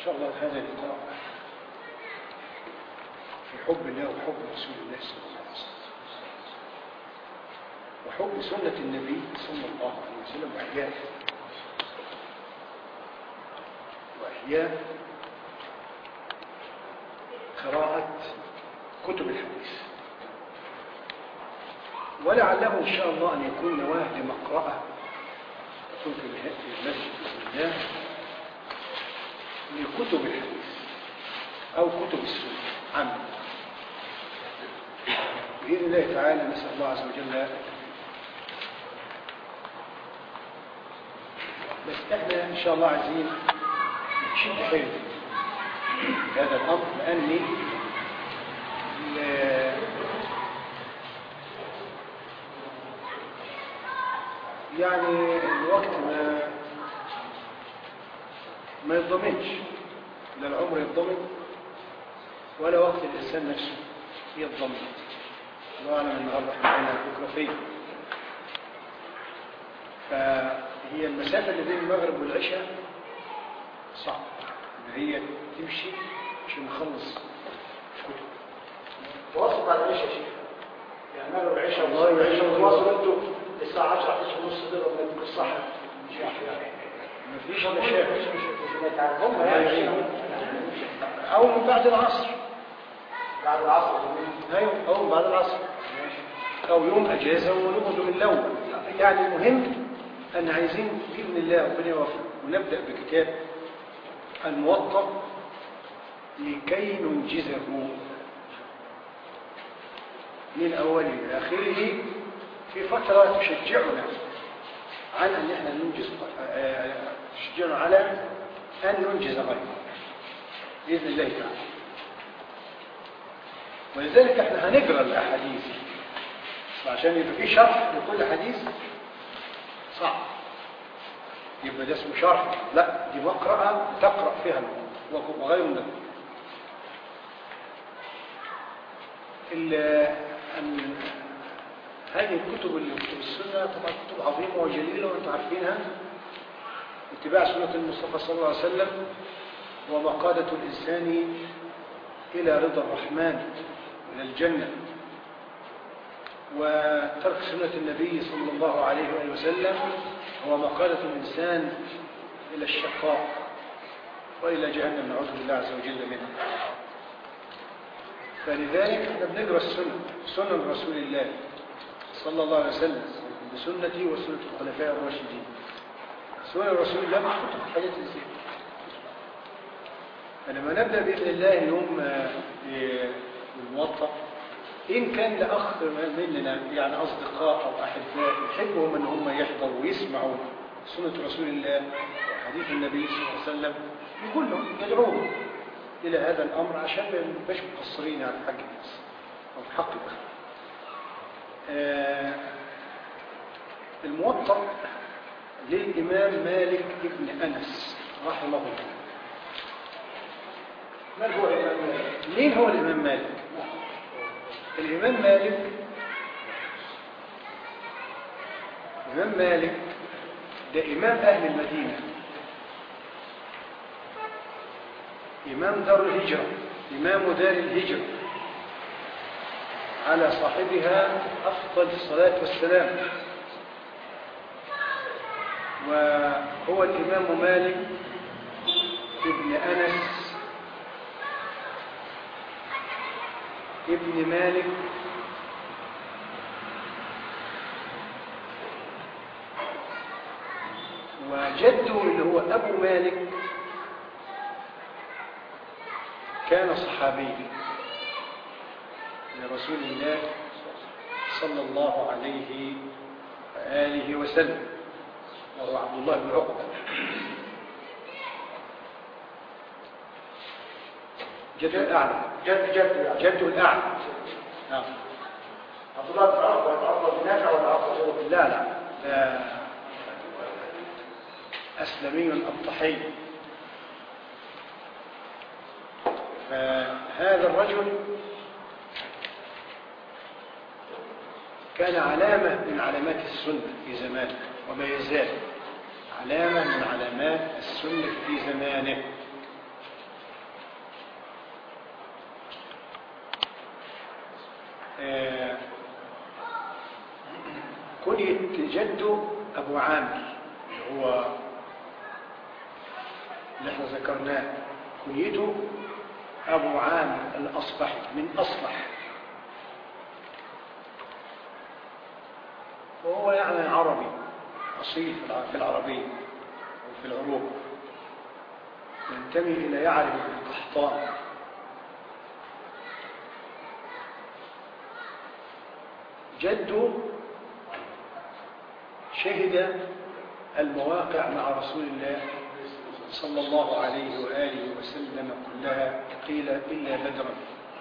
شاء الله هذا اللقاء في حب الله وحب رسول الله صلى الله عليه وسلم وحب سنة النبي صلى الله عليه وسلم وإحياء وإحياء قراءة كتب الحديث ولعله إن شاء الله أن يكون نواه لمقرأة تكون في المسجد بإذن الله لكتب الحديث أو كتب السنة عامة بإذن الله تعالى نسأل الله عز وجل بس احنا ان شاء الله عايزين نشد حيل في هذا الامر لاني يعني الوقت ما ما يتضمنش لا العمر يتضمن ولا وقت الانسان نفسه يتضمن الله اعلم النهارده احنا عندنا بكره فين فهي المسافة اللي بين المغرب والعشاء صعب ان هي تمشي عشان نخلص كتب تواصل بعد العشاء يا شيخ يعني ماله العشاء والله العشاء تواصل انتوا الساعة 10 11 ونص كده ولا الصح مفيش مشاكل هم يعني او من بعد العصر بعد العصر ايوه او من بعد العصر او يوم اجازه ونخرج من الاول يعني المهم ان عايزين باذن الله ربنا يوفق ونبدا بكتاب الموطأ لكي ننجزه من اوله الى اخره في فتره تشجعنا على ان احنا ننجز تشجعنا على ان ننجز غيره باذن الله تعالى ولذلك احنا هنقرا الاحاديث عشان يبقى في شرح لكل حديث صعب يبقى ده اسمه شرح لا دي مقرأة تقرأ فيها وغير من هذه الكتب اللي كتب السنة طبعا كتب عظيمة وجليلة وانتم عارفينها اتباع سنة المصطفى صلى الله عليه وسلم ومقادة الإنسان إلى رضا الرحمن إلى الجنة وترك سنة النبي صلى الله عليه وآله وسلم هو مقالة الإنسان إلى الشقاء وإلى جهنم نعوذ بالله عز وجل منها فلذلك احنا بنقرا السنة سنن رسول الله صلى الله عليه وسلم بسنتي وسنة الخلفاء الراشدين سنن رسول الله مش كتب حاجات الإنسان فلما نبدأ بإذن الله اليوم الموطأ إن كان لأخ مننا يعني أصدقاء أو أحباء يحبهم أن هم يحضروا ويسمعوا سنة رسول الله وحديث النبي صلى الله عليه وسلم يقول لهم يدعوهم إلى هذا الأمر عشان ما نبقاش مقصرين على حق الناس أو في حق الأخر آه الموطأ للإمام مالك ابن أنس رحمه الله من هو الإمام مالك؟ مين هو الإمام مالك؟ الإمام مالك الإمام مالك ده إمام أهل المدينة إمام دار الهجرة إمام دار الهجرة على صاحبها أفضل الصلاة والسلام وهو الإمام مالك ابن أنس ابن مالك وجده اللي هو أبو مالك كان صحابي لرسول الله صلى الله عليه وآله وسلم وهو عبد الله بن عقبة جده الأعلى جد جد يعني جده الأعلى نعم عبد الله بن عقبة يتعرض بنافع ولا عقبة لا لا ده أسلمي أبطحي فهذا الرجل كان علامة من علامات السنة في زمانه وما يزال علامة من علامات السنة في زمانه آه، كنية جده أبو عامر اللي هو اللي احنا ذكرناه كنيته أبو عامر الأصبحي من أصبح وهو يعني عربي أصيل في الع- في العربية وفي العروق ينتمي إلى يعرب بن قحطان جده شهد المواقع مع رسول الله صلى الله عليه وآله وسلم كلها قيل إلا بدرا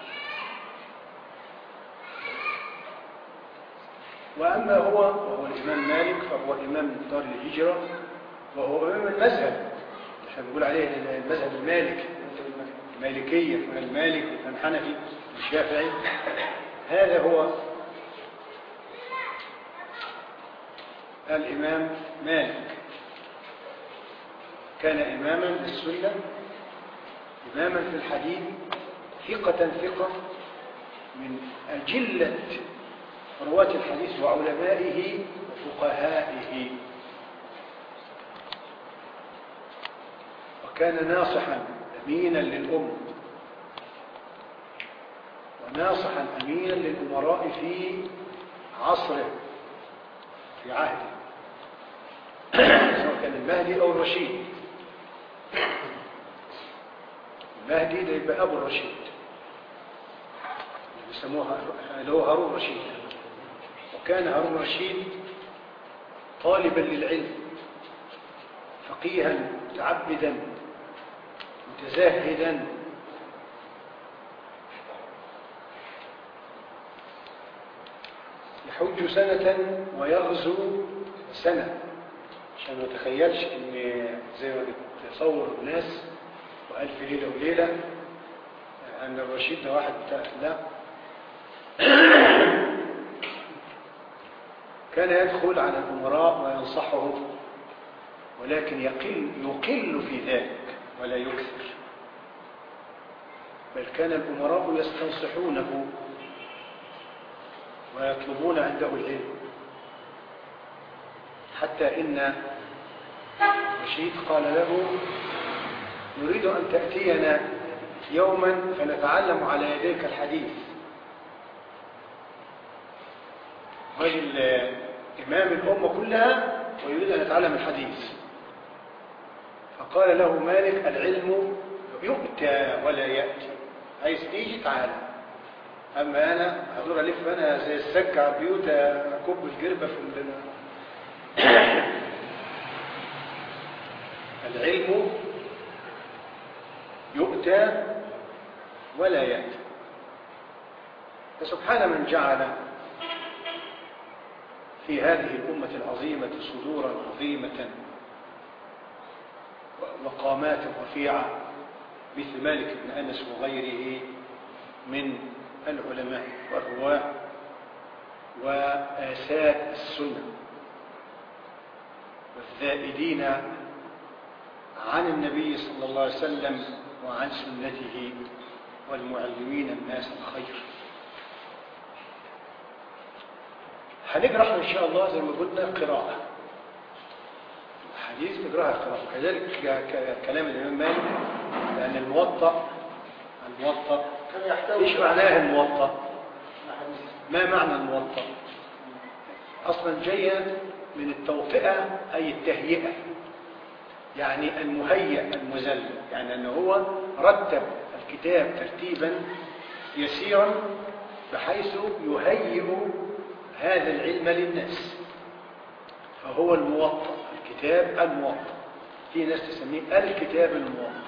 وأما هو وهو الإمام مالك فهو إمام دار الهجرة وهو إمام المذهب احنا بنقول عليه المذهب المالكي المالكية من المالك من الحنفي الشافعي هذا هو الإمام مالك كان إماما للسنة إماما في الحديث ثقة ثقة من أجلة رواة الحديث وعلمائه وفقهائه وكان ناصحا أمينا للأمة وناصحا أمينا للأمراء في عصره في عهده سواء كان المهدي أو الرشيد المهدي ده يبقى أبو الرشيد اللي بيسموها اللي هو هارون رشيد وكان هارون رشيد طالبا للعلم فقيها متعبدا متزاهدا يحج سنة ويغزو سنة عشان ما تخيلش ان زي ما بتصور الناس وألف ليلة وليلة أن الرشيد ده واحد بتاع لا كان يدخل على الأمراء وينصحهم ولكن يقل يقل في ذلك ولا يكثر بل كان الأمراء يستنصحونه ويطلبون عنده العلم حتى إن رشيد قال له نريد أن تأتينا يوما فنتعلم على يديك الحديث رجل إمام الأمة كلها ويريد أن يتعلم الحديث فقال له مالك العلم يؤتى ولا يأتي عايز تيجي تعالى أما أنا هدور ألف أنا زي السك على البيوت أكب الجربة في ال- العلم يؤتى ولا يأتي فسبحان من جعل في هذه الأمة العظيمة صدورا عظيمة ومقامات رفيعة مثل مالك بن أنس وغيره من العلماء والرواة وآسات السنة والزائدين عن النبي صلى الله عليه وسلم وعن سنته والمعلمين الناس الخير هنجرح إن شاء الله زي ما قلنا قراءة حديث نجرحها قراءة كذلك ك- ك- كلام الإمام مالك لأن الموطأ الموطأ كان يحتوي إيش معناه الموطأ؟ حديث ما معنى الموطأ؟ أصلا جاية من التوطئة أي التهيئة يعني المهيئ المزل يعني أنه هو رتب الكتاب ترتيبا يسيرا بحيث يهيئ هذا العلم للناس فهو الموطأ الكتاب الموطأ في ناس تسميه الكتاب الموطأ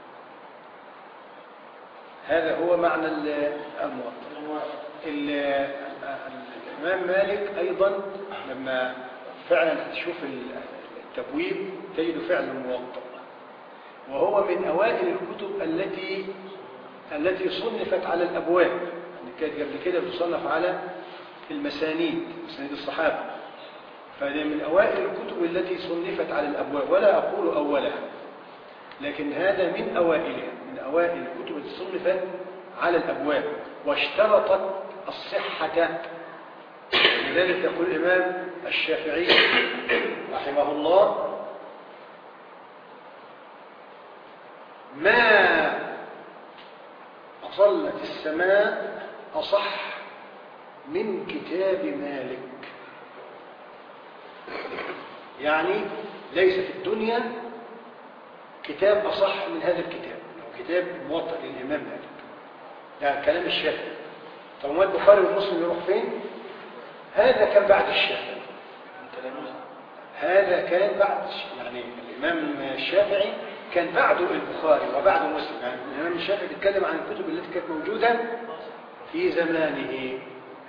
هذا هو معنى ال- الموطأ ال- الإمام مالك أيضا لما فعلا تشوف التبويب تجد فعلا موطأ وهو من أوائل الكتب التي التي صنفت على الأبواب يعني كانت قبل كده بتصنف على المسانيد مسانيد الصحابة فهذه من أوائل الكتب التي صنفت على الأبواب ولا أقول أولها لكن هذا من أوائلها من أوائل الكتب التي صنفت على الأبواب واشترطت الصحة لذلك يقول الإمام الشافعي رحمه الله ما أظلت السماء أصح من كتاب مالك يعني ليس في الدنيا كتاب أصح من هذا الكتاب أو كتاب موطأ للإمام مالك ده كلام الشافعي طب ما البخاري ومسلم يروح فين هذا كان بعد الشافعي هذا كان بعد يعني الإمام الشافعي كان بعده البخاري وبعده مسلم يعني الإمام الشافعي بيتكلم عن الكتب التي كانت موجودة في زمانه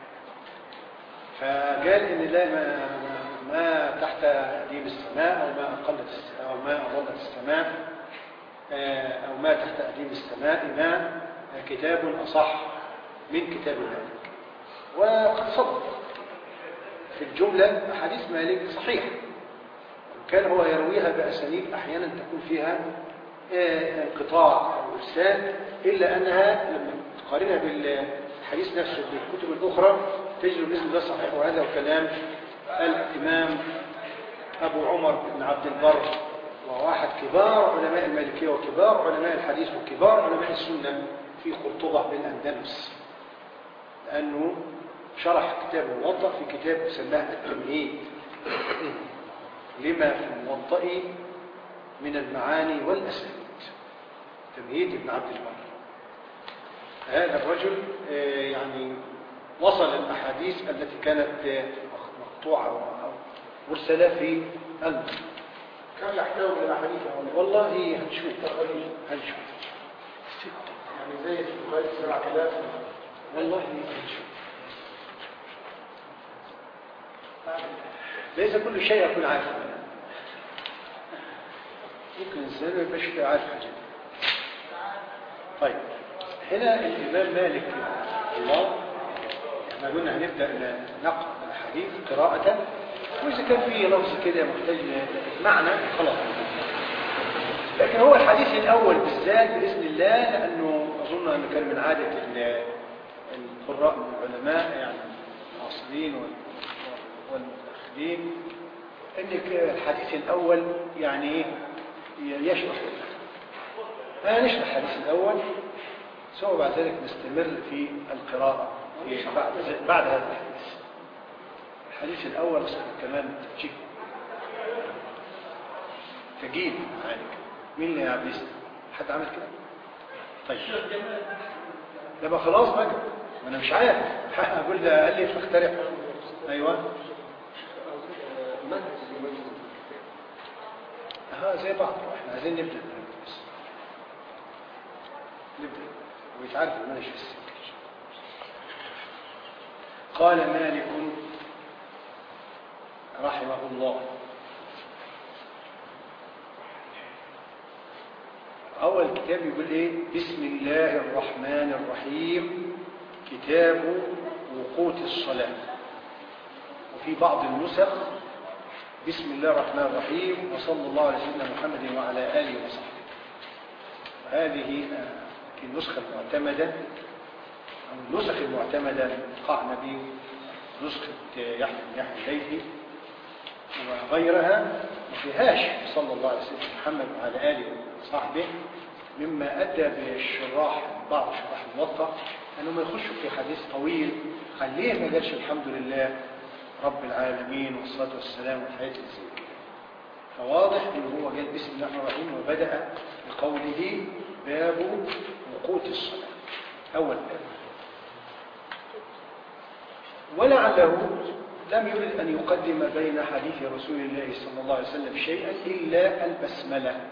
فقال إن لا ما, ما تحت أديم السماء أو ما أقلت السماء أو ما أظلت السماء أو ما تحت أديم السماء ما كتاب أصح من كتاب مالك وقد صدق في الجملة أحاديث مالك صحيحة كان هو يرويها بأسانيد أحيانا تكون فيها انقطاع أو إرسال إلا أنها لما تقارنها بالحديث نفسه بالكتب الأخرى تجد بإذن الله صحيح وهذا كلام الإمام أبو عمر بن عبد البر وواحد كبار علماء المالكية وكبار علماء الحديث وكبار علماء السنة في خطبة بالأندلس لأنه شرح كتاب الموطأ في كتاب سماه التمهيد لما في الموطأ من المعاني والأسانيد تمهيد ابن عبد البر هذا الرجل يعني وصل الأحاديث التي كانت مقطوعة أو مرسلة في المسلم كم يحتوي من الاحاديث يا مولانا؟ والله هنشوف هنشوف يعني زي البخاري 7000 والله هنشوف ليس كل شيء يكون عارفا ممكن الإنسان ما يبقاش عارف حاجة طيب هنا الإمام مالك الله احنا قلنا هنبدأ نقرأ الحديث قراءة وإذا كان فيه لفظ كده محتاج معنى خلاص لكن هو الحديث الأول بالذات بإذن الله لأنه أظن أنه كان من عادة القراء من العلماء يعني الأصلين والمتأخرين أن الحديث الأول يعني يشرح نشرح الحديث الأول ثم بعد ذلك نستمر في القراءة في بعد, بعد هذا الحديث الحديث الأول كمان تجيب تجيب معاك مين اللي يعبس حد عمل كده طيب ده بقى خلاص بقى ما انا مش عارف اقول ده الف اخترع ايوه ها زي بعض احنا عايزين نبدا بس نبدا ويتعرف المنهج في السكه قال مالك رحمه الله أول كتاب يقول إيه بسم الله الرحمن الرحيم كتاب وقوت الصلاة وفي بعض النسخ بسم الله الرحمن الرحيم وصلى الله على سيدنا محمد وعلى آله وصحبه هذه النسخة المعتمدة أو النسخ المعتمدة قاع نبي نسخة يحيى بن يحيى الليثي وغيرها ما فيهاش صلى الله عليه وسلم محمد وعلى آله وصحبه مما أدى بالشراح بعض شراح الموطأ أنهم يخشوا في حديث طويل خليه ما قالش الحمد لله رب العالمين والصلاة والسلام والحياة زي كده فواضح أنه هو قال بسم الله الرحمن الرحيم وبدأ بقوله باب وقوت الصلاة أول باب ولعله لم يرد أن يقدم بين حديث رسول الله صلى الله عليه وسلم شيئا إلا البسملة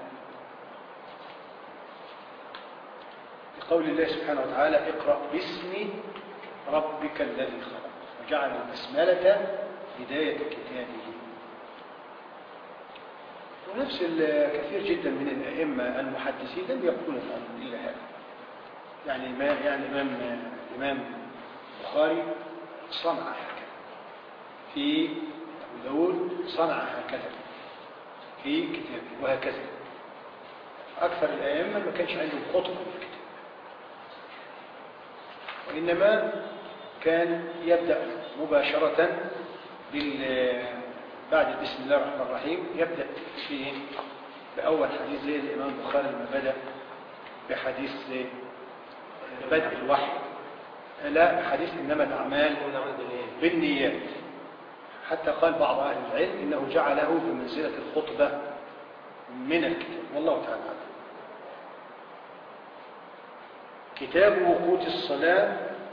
لقول الله سبحانه وتعالى اقرأ باسم ربك الذي خلق وجعل البسملة بداية كتابه ونفس كثير جدا من الأئمة المحدثين لم يقولوا الأمر إلا هذا يعني ما يعني الإمام الإمام البخاري صنع هكذا في أبو داود صنع هكذا في كتابه وهكذا أكثر الأئمة ما كانش عندهم خطبة في الكتاب وإنما كان يبدأ مباشرة بال بعد بسم الله الرحمن الرحيم يبدأ في بأول حديث زي الإمام البخاري لما بدأ بحديث بدء الوحي لا حديث إنما الأعمال بالنيات حتى قال بعض أهل العلم إنه جعله بمنزلة الخطبة من الكتاب والله تعالى أعلم كتاب وقوت الصلاة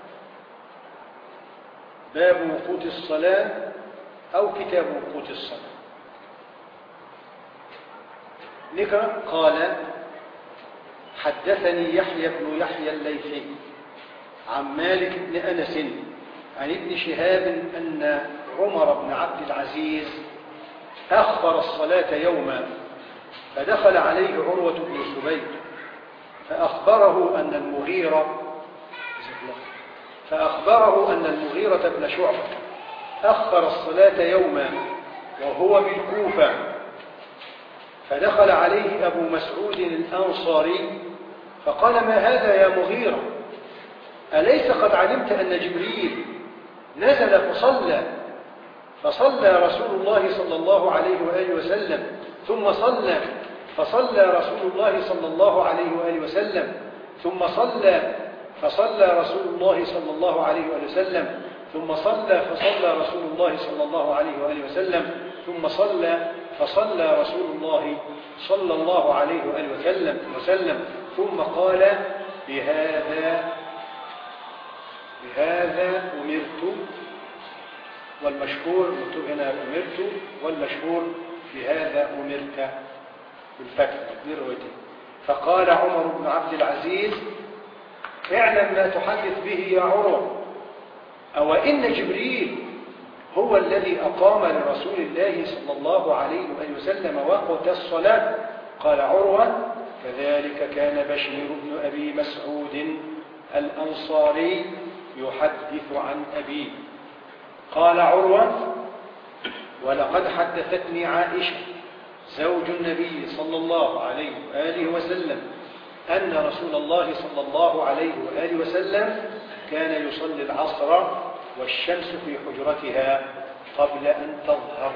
باب وقوت الصلاة أو كتاب وقوت الصلاة نقرأ قال حدثني يحيى بن يحيى الليثي عن مالك بن أنس عن ابن شهاب أن عمر بن عبد العزيز أخبر الصلاة يوما فدخل عليه عروة بن الزبير فأخبره أن المغيرة فأخبره أن المغيرة بن شعبة أخر الصلاة يوما وهو بالكوفة فدخل عليه أبو مسعود الأنصاري فقال ما هذا يا مغيرة أليس قد علمت أن جبريل نزل فصلى فصلى رسول الله صلى الله عليه وآله وسلم ثم صلى فصلى رسول الله صلى الله عليه وآله وسلم ثم صلى فصلى رسول الله صلى الله عليه وآله وسلم ثم صلى فصلى رسول الله صلى الله عليه وآله وسلم ثم صلى فصلى رسول الله صلى الله عليه وآله وسلم وسلم ثم قال بهذا بهذا أمرت والمشهور مكتوب هنا أمرت والمشهور بهذا أمرت بالفتح من روايته فقال عمر بن عبد العزيز اعلم ما تحدث به يا عروة أو إن جبريل هو الذي أقام لرسول الله صلى الله عليه وآله وسلم وقت الصلاة قال عروة كذلك كان بشير بن أبي مسعود الأنصاري يحدث عن أبيه قال عروة ولقد حدثتني عائشة زوج النبي صلى الله عليه وآله وسلم أن رسول الله صلى الله عليه وآله وسلم كان يصلي العصر والشمس في حجرتها قبل أن تظهر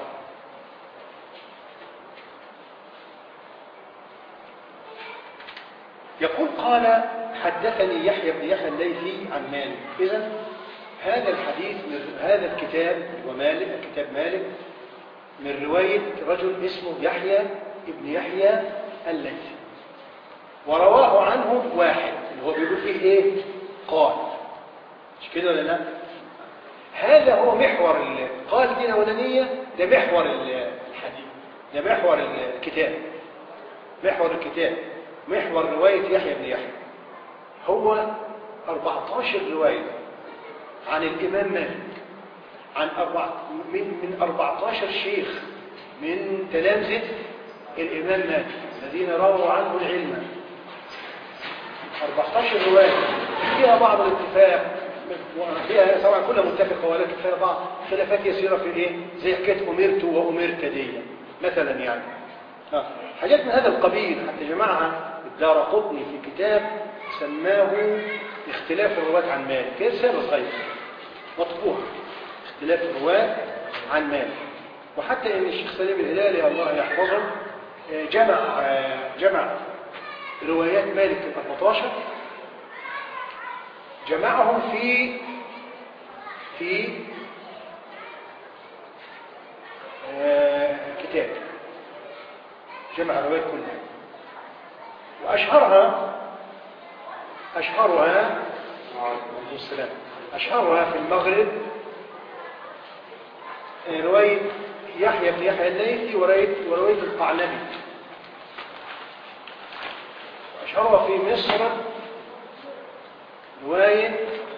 يقول قال حدثني يحيى بن يحيى الليثي عن مالك إذا هذا الحديث من هذا الكتاب ومالك كتاب مالك من رواية رجل اسمه يحيى ابن يحيى الليثي ورواه عنه واحد اللي هو بيقول فيه ايه قال مش كده ولا لا هذا هو محور ال- قال دي الاولانيه ده محور ال- الحديث ده محور الكتاب محور الكتاب محور روايه يحيى بن يحيى هو 14 روايه عن الامام مالك عن أربع من من 14 شيخ من تلامذة الإمام مالك الذين رووا عنه العلم 14 رواية فيها بعض الاتفاق فيها طبعا كلها متفقة ولكن فيها بعض خلافات يسيرة في الايه زي حكاية أمرت وأمرت دي مثلا يعني آه. حاجات من هذا القبيل حتى جماعة الدار قطني في كتاب سماه اختلاف الرواة عن مالك كان رسالة صغيرة مطبوع اختلاف الرواة عن مالك وحتى ان الشيخ سليم الهلالي الله يحفظه آه، جمع آه، جمع روايات مالك ال 14 جمعهم في في آه، كتاب جمع الروايات كلها واشهرها اشهرها عليه السلام اشهرها في المغرب آه، روايه يحيى بن يحيى الليثي وروايه وروايه القعنبي أشهرها في مصر رواية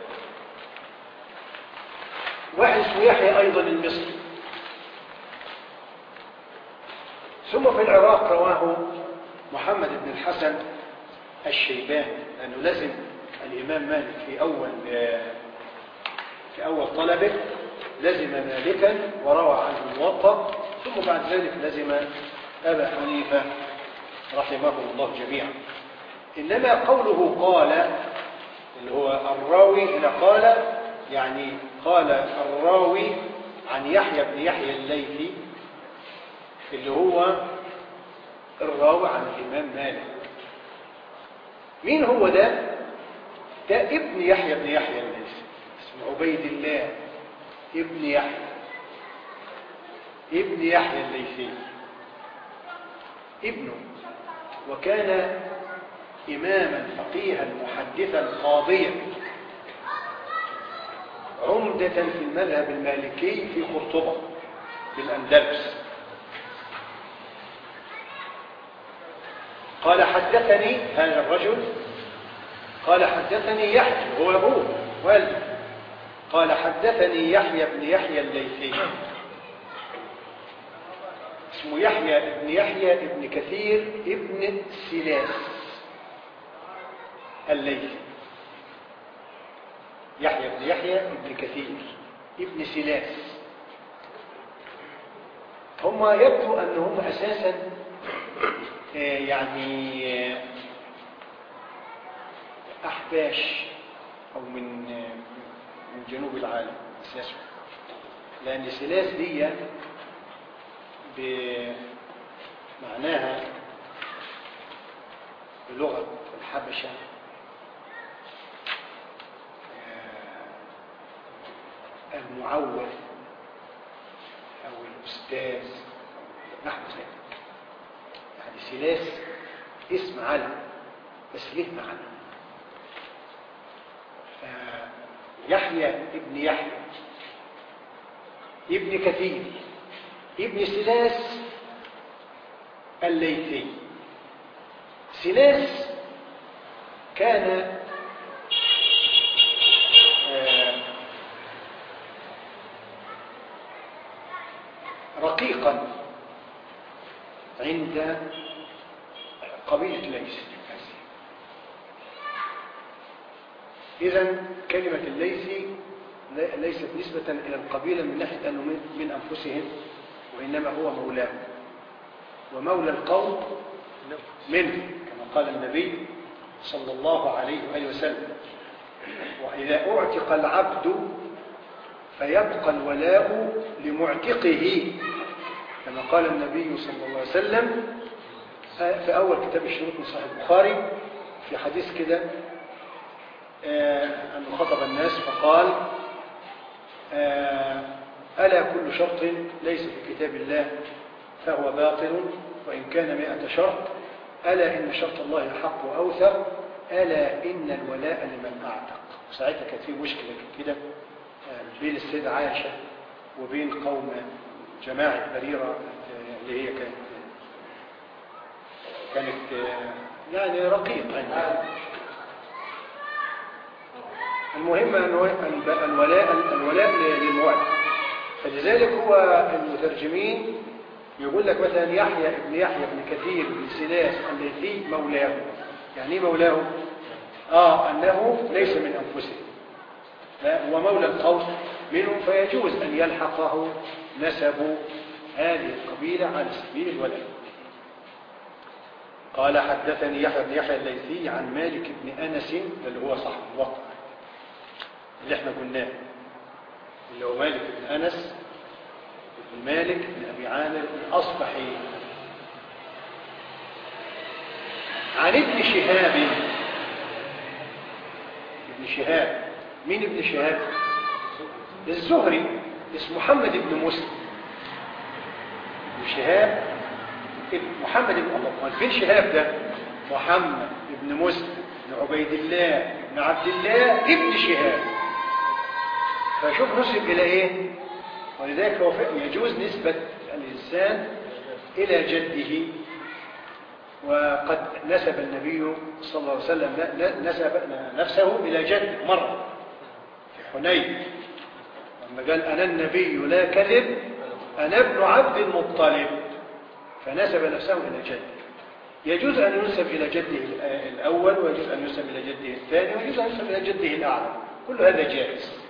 واحد اسمه يحيى أيضا المصري ثم في العراق رواه محمد بن الحسن الشيباني لأنه لزم الإمام مالك في أول في أول طلبه لزم مالكا وروى عنه الموطأ ثم بعد ذلك لزم أبا حنيفة رحمه الله جميعا إنما قوله قال اللي هو الراوي هنا قال يعني قال الراوي عن يحيى بن يحيى الليثي اللي هو الراوي عن الإمام مالك مين هو ده؟ ده ابن يحيى بن يحيى الليثي اسمه عبيد الله ابن يحيى ابن يحيى الليثي ابنه وكان إماما فقيها محدثا قاضيا عمدة في المذهب المالكي في قرطبة بالأندلس قال حدثني هذا الرجل قال حدثني يحيى هو أبوه والده قال حدثني يحيى بن يحيى الليثي اسمه يحيى بن يحيى بن كثير ابن سلاس الليثي يحيى بن يحيى بن كثير ابن سلاس هم يبدو ان هم اساسا آه، يعني آه، احباش او من آه، من جنوب العالم اساسا لان سلاس دي بمعناها بلغه الحبشه المعول أو الأستاذ نحو ذلك يعني سلاس اسم علم بس ليه معنى يحيى ابن يحيى ابن كثير ابن سلاس الليثي سلاس كان آه رقيقا عند قبيلة ليس إذا كلمة الليثي ليست نسبة إلى القبيلة من ناحية أنه من أنفسهم وإنما هو مولاه ومولى القوم منه كما قال النبي صلى الله عليه وآله وسلم وإذا أعتق العبد فيبقى الولاء لمعتقه كما قال النبي صلى الله عليه وسلم في أول كتاب الشروط من صحيح البخاري في حديث كده أنه خطب الناس فقال ألا كل شرط ليس في كتاب الله فهو باطل وإن كان مئة شرط ألا إن شرط الله حق وأوثق ألا إن الولاء لمن أعتق ساعتها كانت في مشكلة كده بين السيدة عائشة وبين قوم جماعة بريرة اللي هي كانت كانت يعني رقيقة يعني المهم أنه الولاء الولاء للموالي فلذلك هو المترجمين يقول لك مثلا يحيى ابن يحيى بن كثير بن سلاس الليثي مولاه يعني ايه مولاه؟ اه انه ليس من انفسهم هو مولى القوم منهم فيجوز ان يلحقه نسب هذه القبيله على سبيل الولاء قال حدثني يحيى بن يحيى الليثي عن مالك بن انس اللي هو صاحب الوقت اللي احنا قلناه اللي هو مالك بن انس بن مالك بن ابي عامر الاصبحي عن ابن شهاب ابن شهاب مين ابن شهاب الزهري اسمه محمد بن مسلم ابن شهاب محمد بن الله فين شهاب ده محمد بن مسلم بن عبيد الله بن عبد الله ابن شهاب فشوف نسب الى ايه ولذلك هو يجوز نسبة الإنسان إلى جده وقد نسب النبي صلى الله عليه وسلم نسب نفسه إلى جده مرة في حنين لما قال أنا النبي لا كذب أنا ابن عبد المطلب فنسب نفسه إلى جده يجوز أن ينسب إلى جده الأول ويجوز أن ينسب إلى جده الثاني ويجوز أن ينسب إلى جده الأعلى كل هذا جائز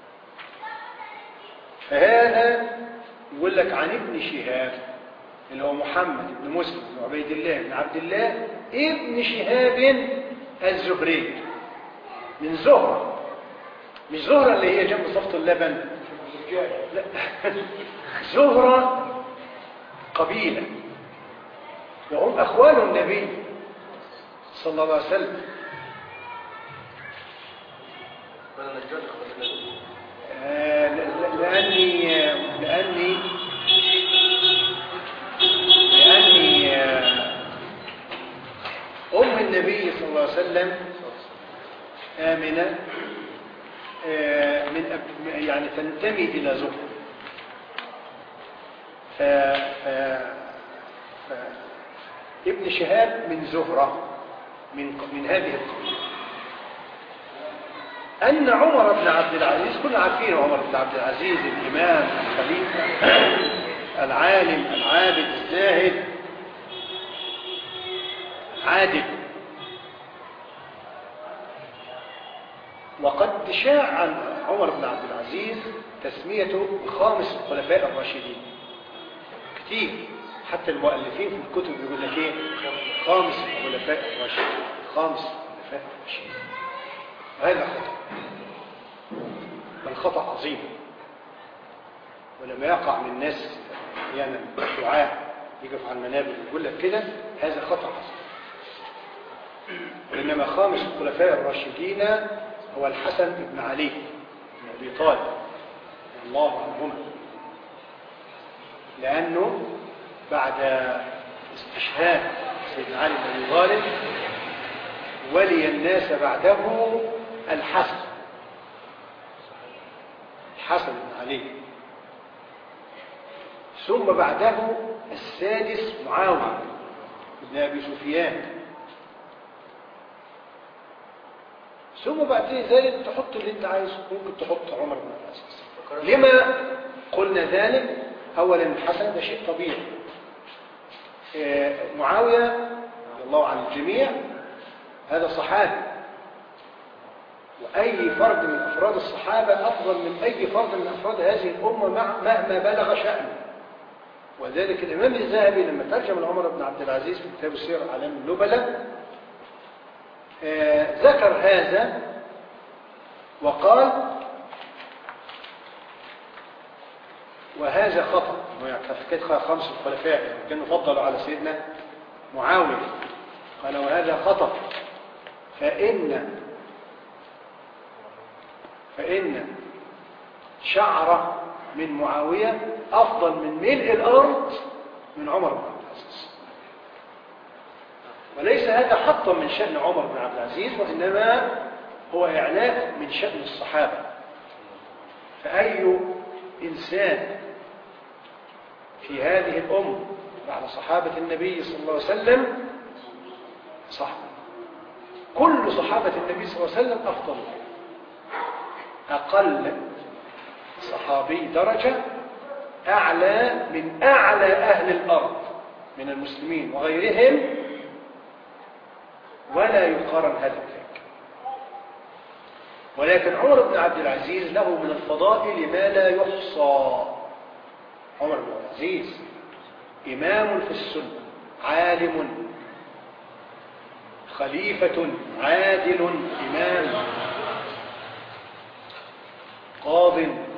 فهذا يقول لك عن ابن شهاب اللي هو محمد بن مسلم بن عبيد الله بن عبد الله ابن شهاب الزهري من زهرة مش زهرة اللي هي جنب صفة اللبن لا زهرة قبيلة وهم أخوال النبي صلى الله عليه وسلم ولا نجار اخوة النبي آه، ل- ل- لأني لأني لأني آه، أم النبي صلى الله عليه وسلم آمنة آه، من أب- يعني تنتمي إلى زهر ف... ف... ف... ابن شهاب من زهرة من من هذه القبيلة أن عمر بن عبد العزيز كنا عارفين عمر بن عبد العزيز الإمام الخليفة العالم العابد الزاهد عادل وقد شاع عن عمر بن عبد العزيز تسميته خامس الخلفاء الراشدين كتير حتى المؤلفين في الكتب يقول لك ايه خامس الخلفاء الراشدين خامس الخلفاء الراشدين وهذا خطأ بل خطأ عظيم ولما يقع من الناس احيانا دعاء يقف على المنابر ويقول لك كده هذا خطأ عظيم وإنما خامس الخلفاء الراشدين هو الحسن بن علي بن أبي طالب رضي الله عنهما لأنه بعد استشهاد سيدنا علي بن أبي طالب ولي الناس بعده الحسن الحسن بن علي ثم بعده السادس معاوية بن أبي سفيان ثم بعد ذلك تحط اللي انت عايزه ممكن تحط عمر بن العزيز لما قلنا ذلك اولا الحسن ده شيء طبيعي آه، معاويه رضي الله عن الجميع هذا صحابي واي فرد من افراد الصحابه افضل من اي فرد من افراد هذه الامه مع مهما بلغ شانه وذلك الامام الذهبي لما ترجم لعمر بن عبد العزيز في كتاب السير اعلام النبلاء آه، ذكر هذا وقال وهذا خطأ حكاية خمس الخلفاء يعني كانوا فضلوا على سيدنا معاوية قال وهذا خطأ فإن فإن شعرة من معاوية أفضل من ملء الأرض من عمر بن عبد العزيز وليس هذا حطا من شأن عمر بن عبد العزيز وإنما هو إعلاء من شأن الصحابة فأي إنسان في هذه الأمة بعد صحابة النبي صلى الله عليه وسلم صح كل صحابة النبي صلى الله عليه وسلم أفضل أقل صحابي درجة أعلى من أعلى أهل الأرض من المسلمين وغيرهم ولا يقارن هذا بذاك ولكن عمر بن عبد العزيز له من الفضائل ما لا يحصى عمر بن عبد العزيز إمام في السنة عالم خليفة عادل إمام قاض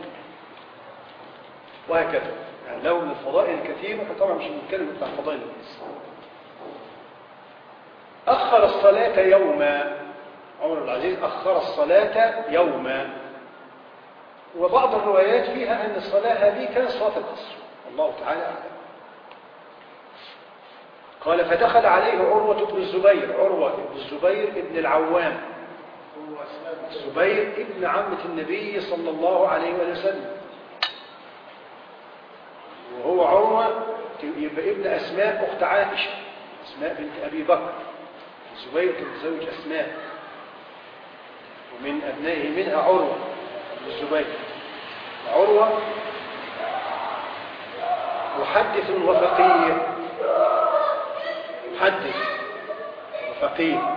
وهكذا يعني له من الفضائل الكثيرة طبعا مش بنتكلم بتاع فضائل الناس أخر الصلاة يوما عمر بن العزيز أخر الصلاة يوما وبعض الروايات فيها أن الصلاة هذه كانت صلاة العصر الله تعالى أعلم قال فدخل عليه عروة بن الزبير عروة بن الزبير ابن العوام الزبير ابن عمة النبي صلى الله عليه وسلم وهو عروة يبقى ابن أسماء أخت عائشة أسماء بنت أبي بكر الزبير كان متزوج أسماء ومن أبنائه منها عروة بن الزبير عروة محدث وفقيه محدث وفقيه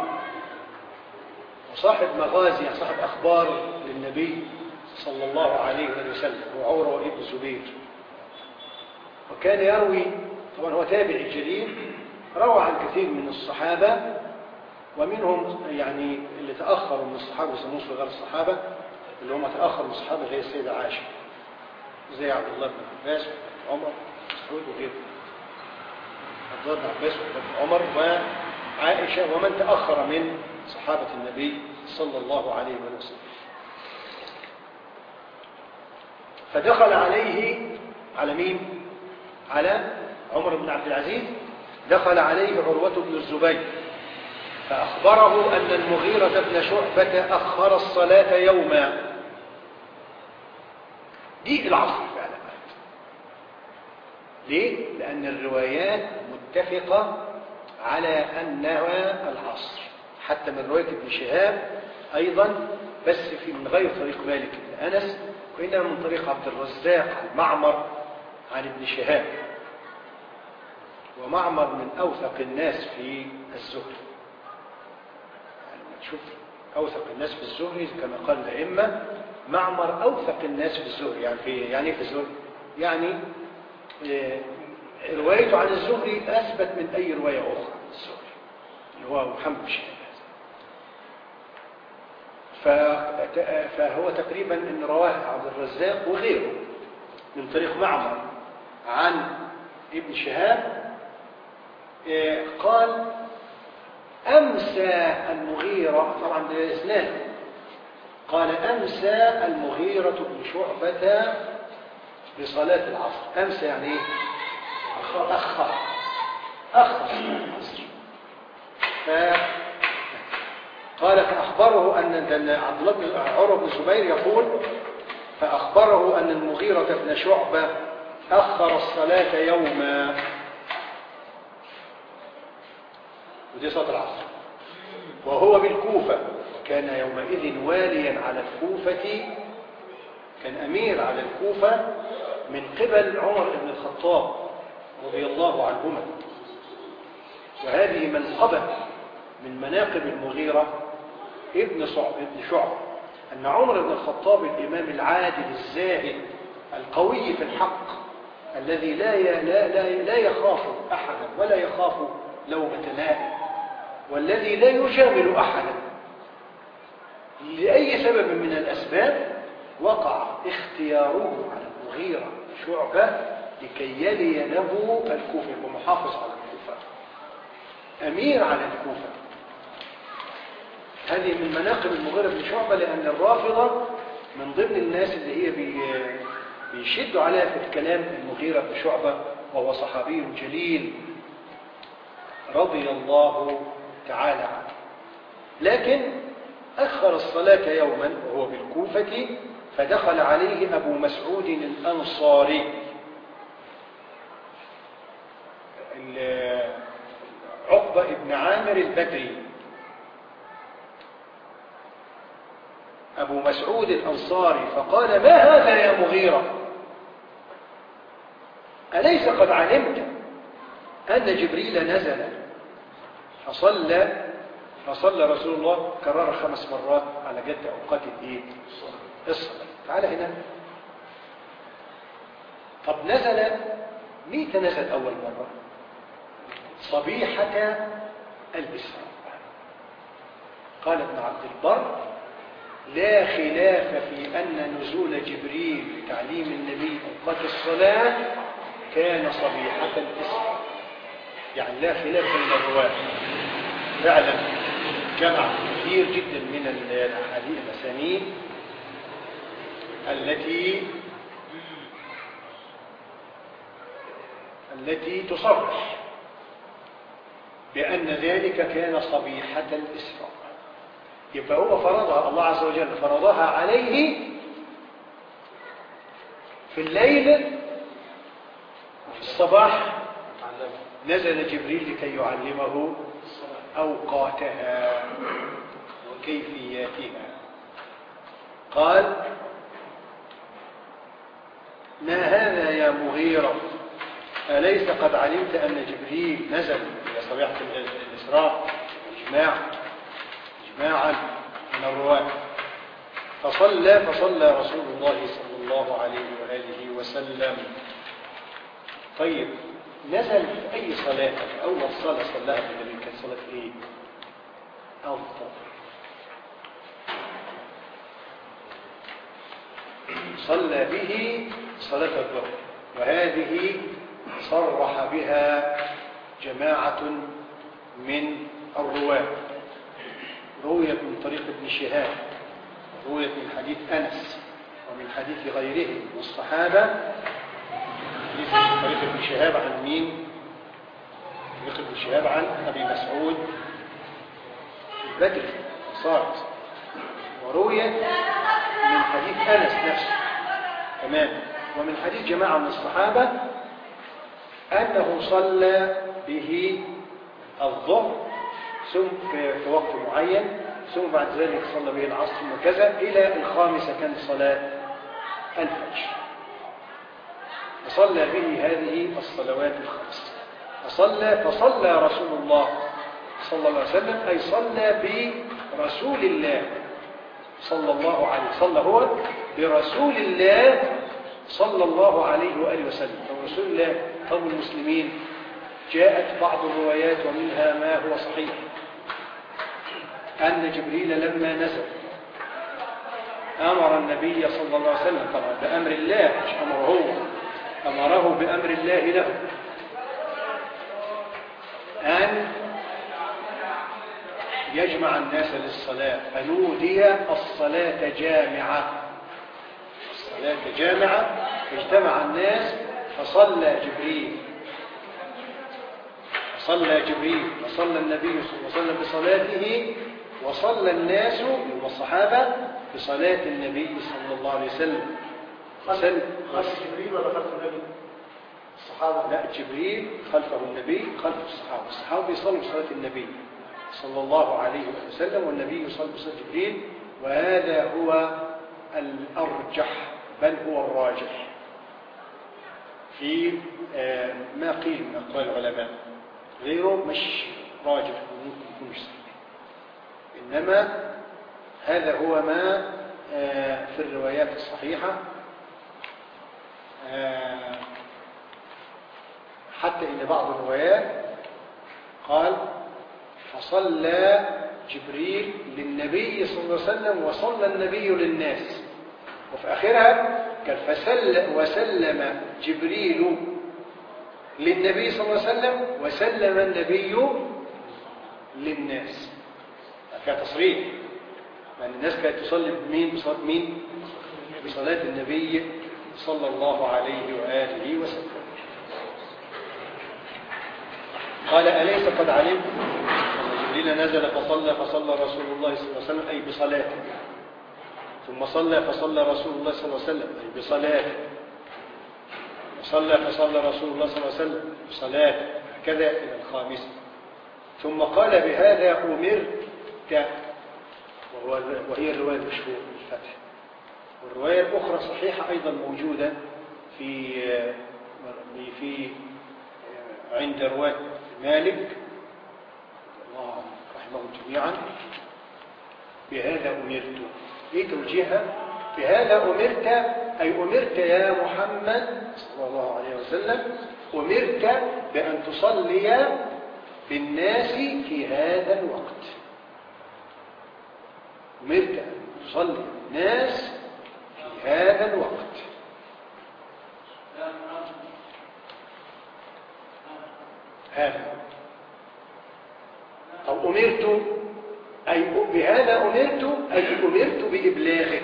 وصاحب مغازي يعني صاحب أخبار للنبي صلى الله عليه وسلم هو عروة ابن الزبير وكان يروي طبعا هو تابعي جليل روى عن كثير من الصحابة ومنهم يعني اللي تأخروا من الصحابة يسموه صغار الصحابة اللي هم تأخروا من الصحابة زي السيدة عائشة زي عبد الله بن عباس وعمر مسعود وغيره عبد الله بن عباس وابن عمر وعائشة ومن تأخر من صحابة النبي صلى الله عليه وسلم فدخل عليه على مين على عمر بن عبد العزيز دخل عليه عروة بن الزبير فأخبره أن المغيرة بن شعبة أخر الصلاة يوما دي العصر فعلا ليه؟ لأن الروايات متفقة على أنها العصر حتى من رواية ابن شهاب أيضا بس في من غير طريق مالك بن أنس وإنما من طريق عبد الرزاق عن معمر عن ابن شهاب ومعمر من أوثق الناس في الزهري يعني لما تشوف أوثق الناس في الزهري كما قال الأئمة معمر أوثق الناس في الزهري يعني في يعني في الزهري يعني آه، روايته عن الزهري أثبت من أي رواية أخرى عن الزهري اللي هو محمد بن شهاب ف- فهو تقريبا ان رواه عبد الرزاق وغيره من طريق معمر عن ابن شهاب آه، قال امسى المغيرة طبعا ده اسناد قال امسى المغيرة بن شعبة بصلاة العصر امسى يعني ايه اخر اخر اخر العصر ف قال فأخبره أن أن عبد الله بن عروة بن الزبير يقول فأخبره أن المغيرة بن شعبة أخر الصلاة يوما ودي صلاة العصر وهو بالكوفة وكان يومئذ واليا على الكوفة كان أمير على الكوفة من قبل عمر بن الخطاب رضي الله عنهما وهذه منقبة من مناقب المغيرة ابن صعب ابن شعب أن عمر بن الخطاب الإمام العادل الزاهد القوي في الحق الذي لا ي- لا لا, لا يخاف أحدا ولا يخاف لومة لائم والذي لا يجامل أحدا لأي سبب من الأسباب وقع اختياره على المغيرة شعبة لكي يلي له الكوفة ومحافظ على الكوفة أمير على الكوفة هذه من مناقب المغيرة بن شعبة لأن الرافضة من ضمن الناس اللي هي بي بيشدوا عليها في الكلام المغيرة بن شعبة وهو صحابي جليل رضي الله تعالى عنه لكن أخر الصلاة يوما وهو بالكوفة فدخل عليه أبو مسعود الأنصاري ال- عقبة بن عامر البدري أبو مسعود الأنصاري فقال ما هذا يا مغيرة أليس قد علمت أن جبريل نزل فصلى فصلى رسول الله كرر خمس مرات على جد أوقات الإيه؟ الصلاة تعال هنا طب نزل ميت نزل أول مرة صبيحة الإسراء قال ابن عبد البر لا خلاف في أن نزول جبريل لتعليم النبي أوقات الصلاة كان صبيحة الإسراء يعني لا خلاف بين الرواة فعلا جمع كثير جدا من الأحاديث الأسانيد التي التي تصرح بأن ذلك كان صبيحة الإسراء يبقى هو فرضها الله عز وجل فرضها عليه في الليل وفي الصباح نزل جبريل لكي يعلمه أوقاتها وكيفياتها قال ما هذا يا مغيرة أليس قد علمت أن جبريل نزل إلى صبيحة الإسراء إجماع إجماعا من الرواة فصلى فصلى رسول الله صلى الله عليه وآله وسلم طيب نزل في أي صلاة أول صلاة صلاها النبي كانت صلاة إيه؟ الظهر صلى به صلاة الظهر وهذه صرح بها جماعة من الرواة رويت من طريق ابن شهاب رويت من حديث أنس ومن حديث غيره من الصحابة حديث من طريق ابن شهاب عن مين؟ طريق ابن شهاب عن أبي مسعود البدري صارت ورويت من حديث أنس نفسه تمام ومن حديث جماعة من الصحابة أنه صلى به الظهر ثم في في وقت معين ثم بعد ذلك صلى به العصر ثم كذا إلى الخامسة كانت صلاة الفجر فصلى به هذه الصلوات الخمس فصلى فصلى رسول الله صلى الله عليه وسلم أي صلى برسول الله صلى الله عليه صلى هو برسول الله صلى الله عليه وآله وسلم رسول الله قوم المسلمين جاءت بعض الروايات ومنها ما هو صحيح أن جبريل لما نزل أمر النبي صلى الله عليه وسلم طبعا بأمر الله مش أمره هو أمره بأمر الله له أن يجمع الناس للصلاة فنودي الصلاة جامعة الصلاة جامعة اجتمع الناس فصلى جبريل صلى جبريل وصلى النبي صلى الله عليه وسلم بصلاته وصلى الناس والصحابة بصلاة النبي صلى الله عليه وسلم وسلم خلف جبريل ولا خلف النبي؟ الصحابة لا جبريل خلفه النبي خلف الصحابة الصحابة يصلوا بصلاة النبي صلى الله عليه وسلم والنبي يصلي بصلاة جبريل وهذا هو الأرجح بل هو الراجح في آه، ما قيل من أقوال العلماء غيره مش راجح وممكن يكون مش صحيح إنما هذا هو ما آه، في الروايات الصحيحة آه، حتى إن بعض الروايات قال فصلى جبريل للنبي صلى الله عليه وسلم وصلى النبي للناس وفي آخرها قال فسل وسلم جبريل للنبي صلى الله عليه وسلم وسلم النبي للناس فيها تصريح لأن الناس كانت تصلي بمين بصلاة مين بصلاة النبي صلى الله عليه وآله وسلم قال أليس قد علمت أن جبريل نزل فصلى فصلى رسول الله صلى الله عليه وسلم أي بصلاته ثم صلى فصلى رسول الله صلى الله عليه وسلم أي بصلاته وصلى فصلى رسول الله صلى الله عليه وسلم بصلاته هكذا إلى الخامسة ثم قال بهذا أمرت وهو وهي الرواية المشهورة بالفتح والرواية الأخرى صحيحة أيضا موجودة في في عند رواة مالك الله رحمهم جميعا بهذا أمرت إيه توجيهها بهذا أمرت أي أمرت يا محمد صلى الله عليه وسلم أمرت بأن تصلي بالناس في هذا الوقت أمرت أن تصلي بالناس في هذا الوقت هذا أو أمرت أي بهذا أمرت أي أمرت بإبلاغك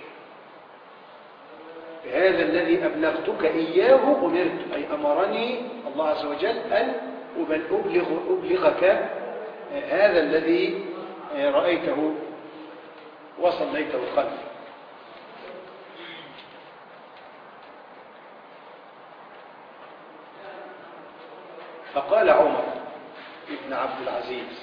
بهذا الذي أبلغتك إياه أمرت أي أمرني الله عز وجل أن أبلغ أبلغك هذا الذي رأيته وصليته خلفي فقال عمر ابن عبد العزيز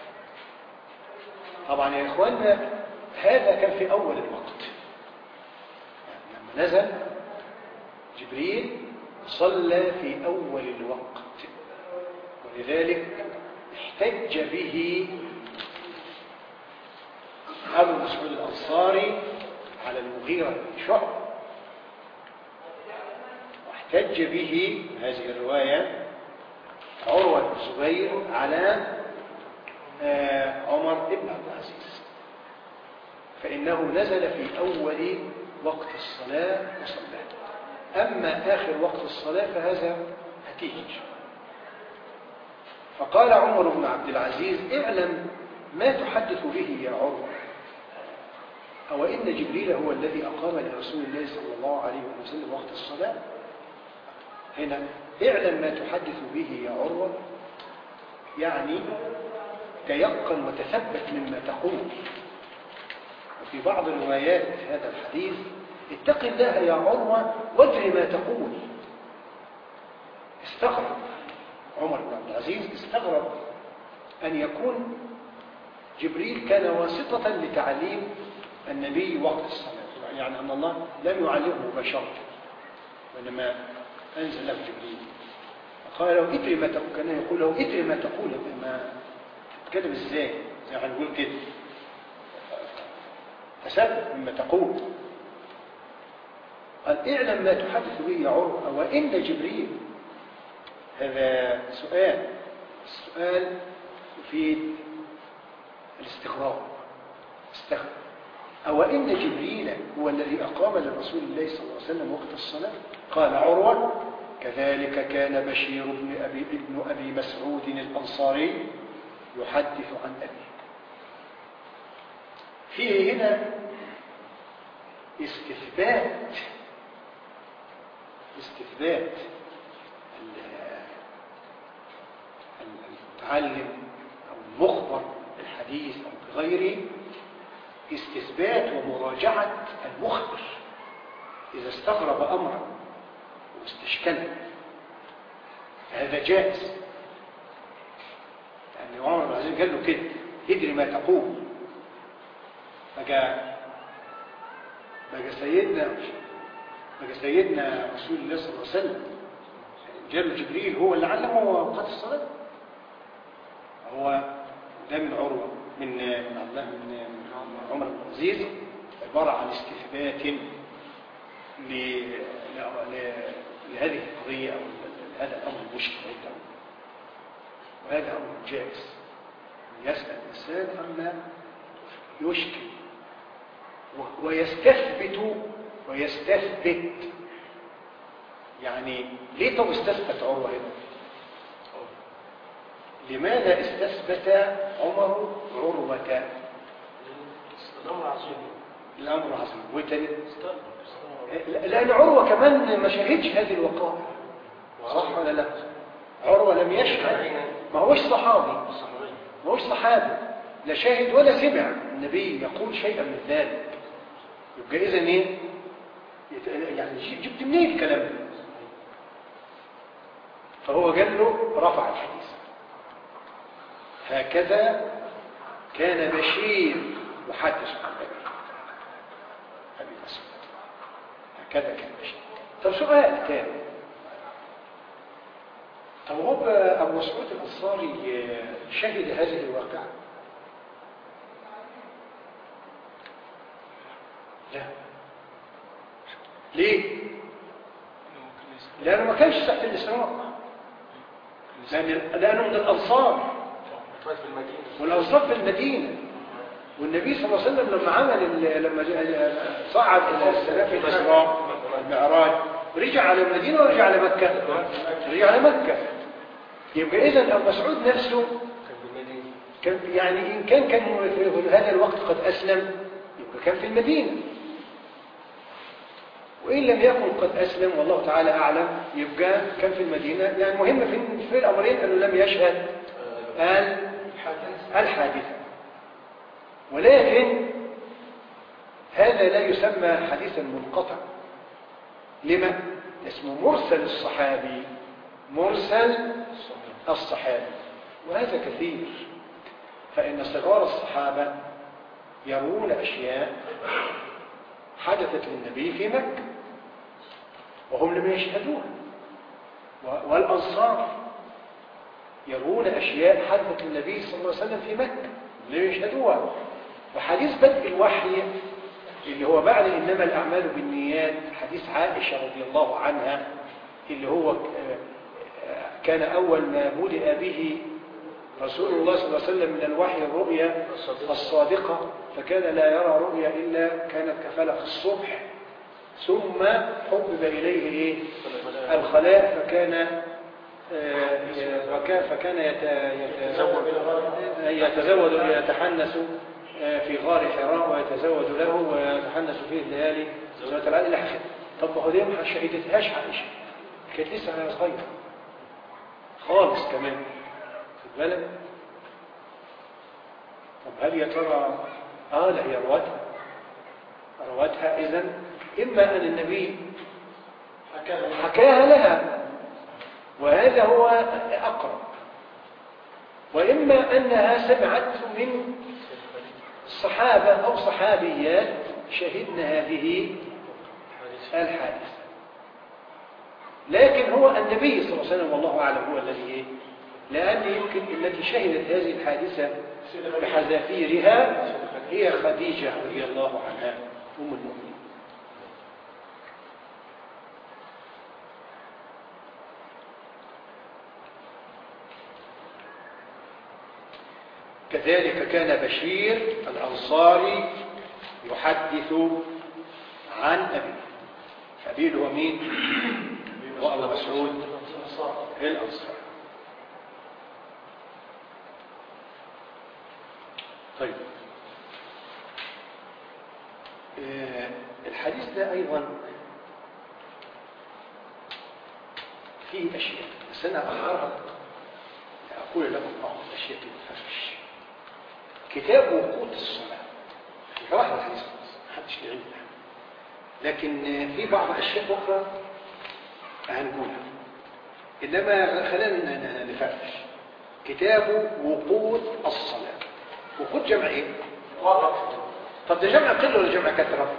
طبعا يا إخواننا هذا كان في أول الوقت لما نزل جبريل صلى في أول الوقت ولذلك احتج به أبو مسعود الأنصاري على المغيرة بن شعب واحتج به هذه الرواية عروة بن الزبير على عمر بن عبد العزيز فإنه نزل في أول وقت الصلاة وصلاه أما آخر وقت الصلاة فهذا هتيج فقال عمر بن عبد العزيز اعلم ما تحدث به يا عمر أو إن جبريل هو الذي أقام لرسول الله صلى الله عليه وسلم وقت الصلاة هنا اعلم ما تحدث به يا عروة يعني تيقن وتثبت مما تقول وفي بعض روايات هذا الحديث اتق الله يا عروة وادر ما تقول استغرب عمر بن عبد العزيز استغرب أن يكون جبريل كان واسطة لتعليم النبي وقت الصلاة يعني أن الله لم يعلمه مباشرة وإنما أنزل له جبريل قال له ادري ما تقول كان يقول له ادري ما تقول ما تتكلم ازاي زي ما هنقول كده تثبت مما تقول قال اعلم ما تحدث به يا عروة وإن جبريل هذا سؤال السؤال يفيد الاستغراب استغرب أو إن جبريل هو الذي أقام لرسول الله صلى الله عليه وسلم وقت الصلاة قال عروة كذلك كان بشير بن أبي, ابن أبي مسعود الأنصاري يحدث عن أبيه فيه هنا استثبات استثبات المتعلم أو المخبر بالحديث أو بغيره استثبات ومراجعة المخبر إذا استغرب أمرا واستشكله هذا جائز يعني عمر بن العزيز قال له كده ادري ما تقول فجاء بقى سيدنا بقى سيدنا رسول الله صلى الله عليه وسلم جاء جبريل هو اللي علمه وقت الصلاة هو ده من عروة من من الله من عمر بن العزيز عبارة عن استثبات لهذه القضية أو هذا الأمر المشكل عنده وهذا أمر جائز يسأل الإنسان عما يشكل ويستثبت ويستثبت يعني ليه طب استثبت عروة هنا لماذا استثبت عمر عروة الأمر عظيم الأمر عظيم وتاني لأن عروة كمان ما شهدش هذه الوقائع صح ولا لا عروة لم يشهد ما هوش صحابي ما هوش صحابي لا شاهد ولا سمع النبي يقول شيئا من ذلك يبقى إذا إيه يعني جبت منين الكلام ده فهو قال له رفع الحديث هكذا كان بشير يحدث عن أبي أبي مسعود هكذا كان بشير طب سؤال تاني طب هو أبو مسعود الأنصاري شهد هذه الواقعة لا ليه لأنه ما كانش تحت الإسراء لأن لأنه من الأنصار في المدينة والأنصار في المدينة والنبي صلى الله عليه وسلم لما عمل ال- لما ج- صعد إلى السماء في الإسراء والمعراج رجع على المدينة ورجع على مكة رجع على مكة يبقى إذا أبو مسعود نفسه كان في المدينة كان يعني إن كان كان في هذا الوقت قد أسلم يبقى كان في المدينة وإن لم يكن قد أسلم والله تعالى أعلم يبقى كان في المدينة يعني مهم في, في الأمرين أنه لم يشهد قال الحدث الحادثة ولكن هذا لا يسمى حديثا منقطع لما؟ اسمه مرسل الصحابي مرسل الصحابي وهذا كثير فإن صغار الصحابة يرون أشياء حدثت للنبي في مكة وهم لم يشهدوها و- والأنصار يرون أشياء حدثت للنبي صلى الله عليه وسلم في مكة لم يشهدوها وحديث بدء الوحي اللي هو بعد إنما الأعمال بالنيات حديث عائشة رضي الله عنها اللي هو آه، آه، كان أول ما بدأ به رسول الله صلى الله عليه وسلم من الوحي الرؤيا الصادقة فكان لا يرى رؤيا إلا كانت كفلق الصبح ثم حبب إليه إيه؟ الخلاء فكان آه، وكان فكان يت- تزوج إلى غار يتزود يتحنس آه، في غار حراء ويتزود له ويتحنس فيه الليالي زوجة العادة إلى آخره طب ما هو دي ما شهدتهاش عائشة كانت لسه صغيرة خالص كمان خد بالك طب هل يا ترى اه لا هي رواتها رواتها اذا اما ان النبي حكاها حكاها لها وهذا هو اقرب واما انها سمعت من صحابه او صحابيات شهدن هذه الحادثه لكن هو النبي صلى الله عليه وسلم والله اعلم هو الذي ايه لان يمكن التي شهدت هذه الحادثه بحذافيرها هي خديجه رضي الله عنها ام المؤمنين كذلك كان بشير الأنصاري يحدث عن أبيه أبيه هو مين؟ هو أبو مسعود الأنصاري طيب آه، الحديث ده أيضا فيه أشياء بس أنا أخرها أقول لكم بعض الأشياء كده فرش كتاب وقوت الصلاة ده واحد الحديث خلاص محدش ليه علم بها. لكن في بعض أشياء أخرى هنقولها إنما خلينا ن- ن- نفرش كتاب وقوت الصلاة وقوت جمع إيه؟ وقت طب ده جمع قلة ولا جمع كثرة؟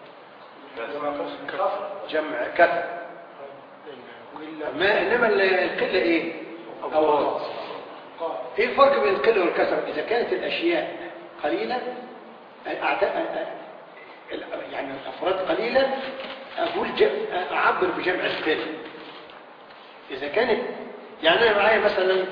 جمع كثرة ما إنما ال- القلة إيه؟ أوقات ايه الفرق بين القله والكثره اذا كانت الاشياء قليله أعت... يعني الافراد قليله اقول ج... اعبر بجمع القله اذا كانت يعني انا معايا مثلا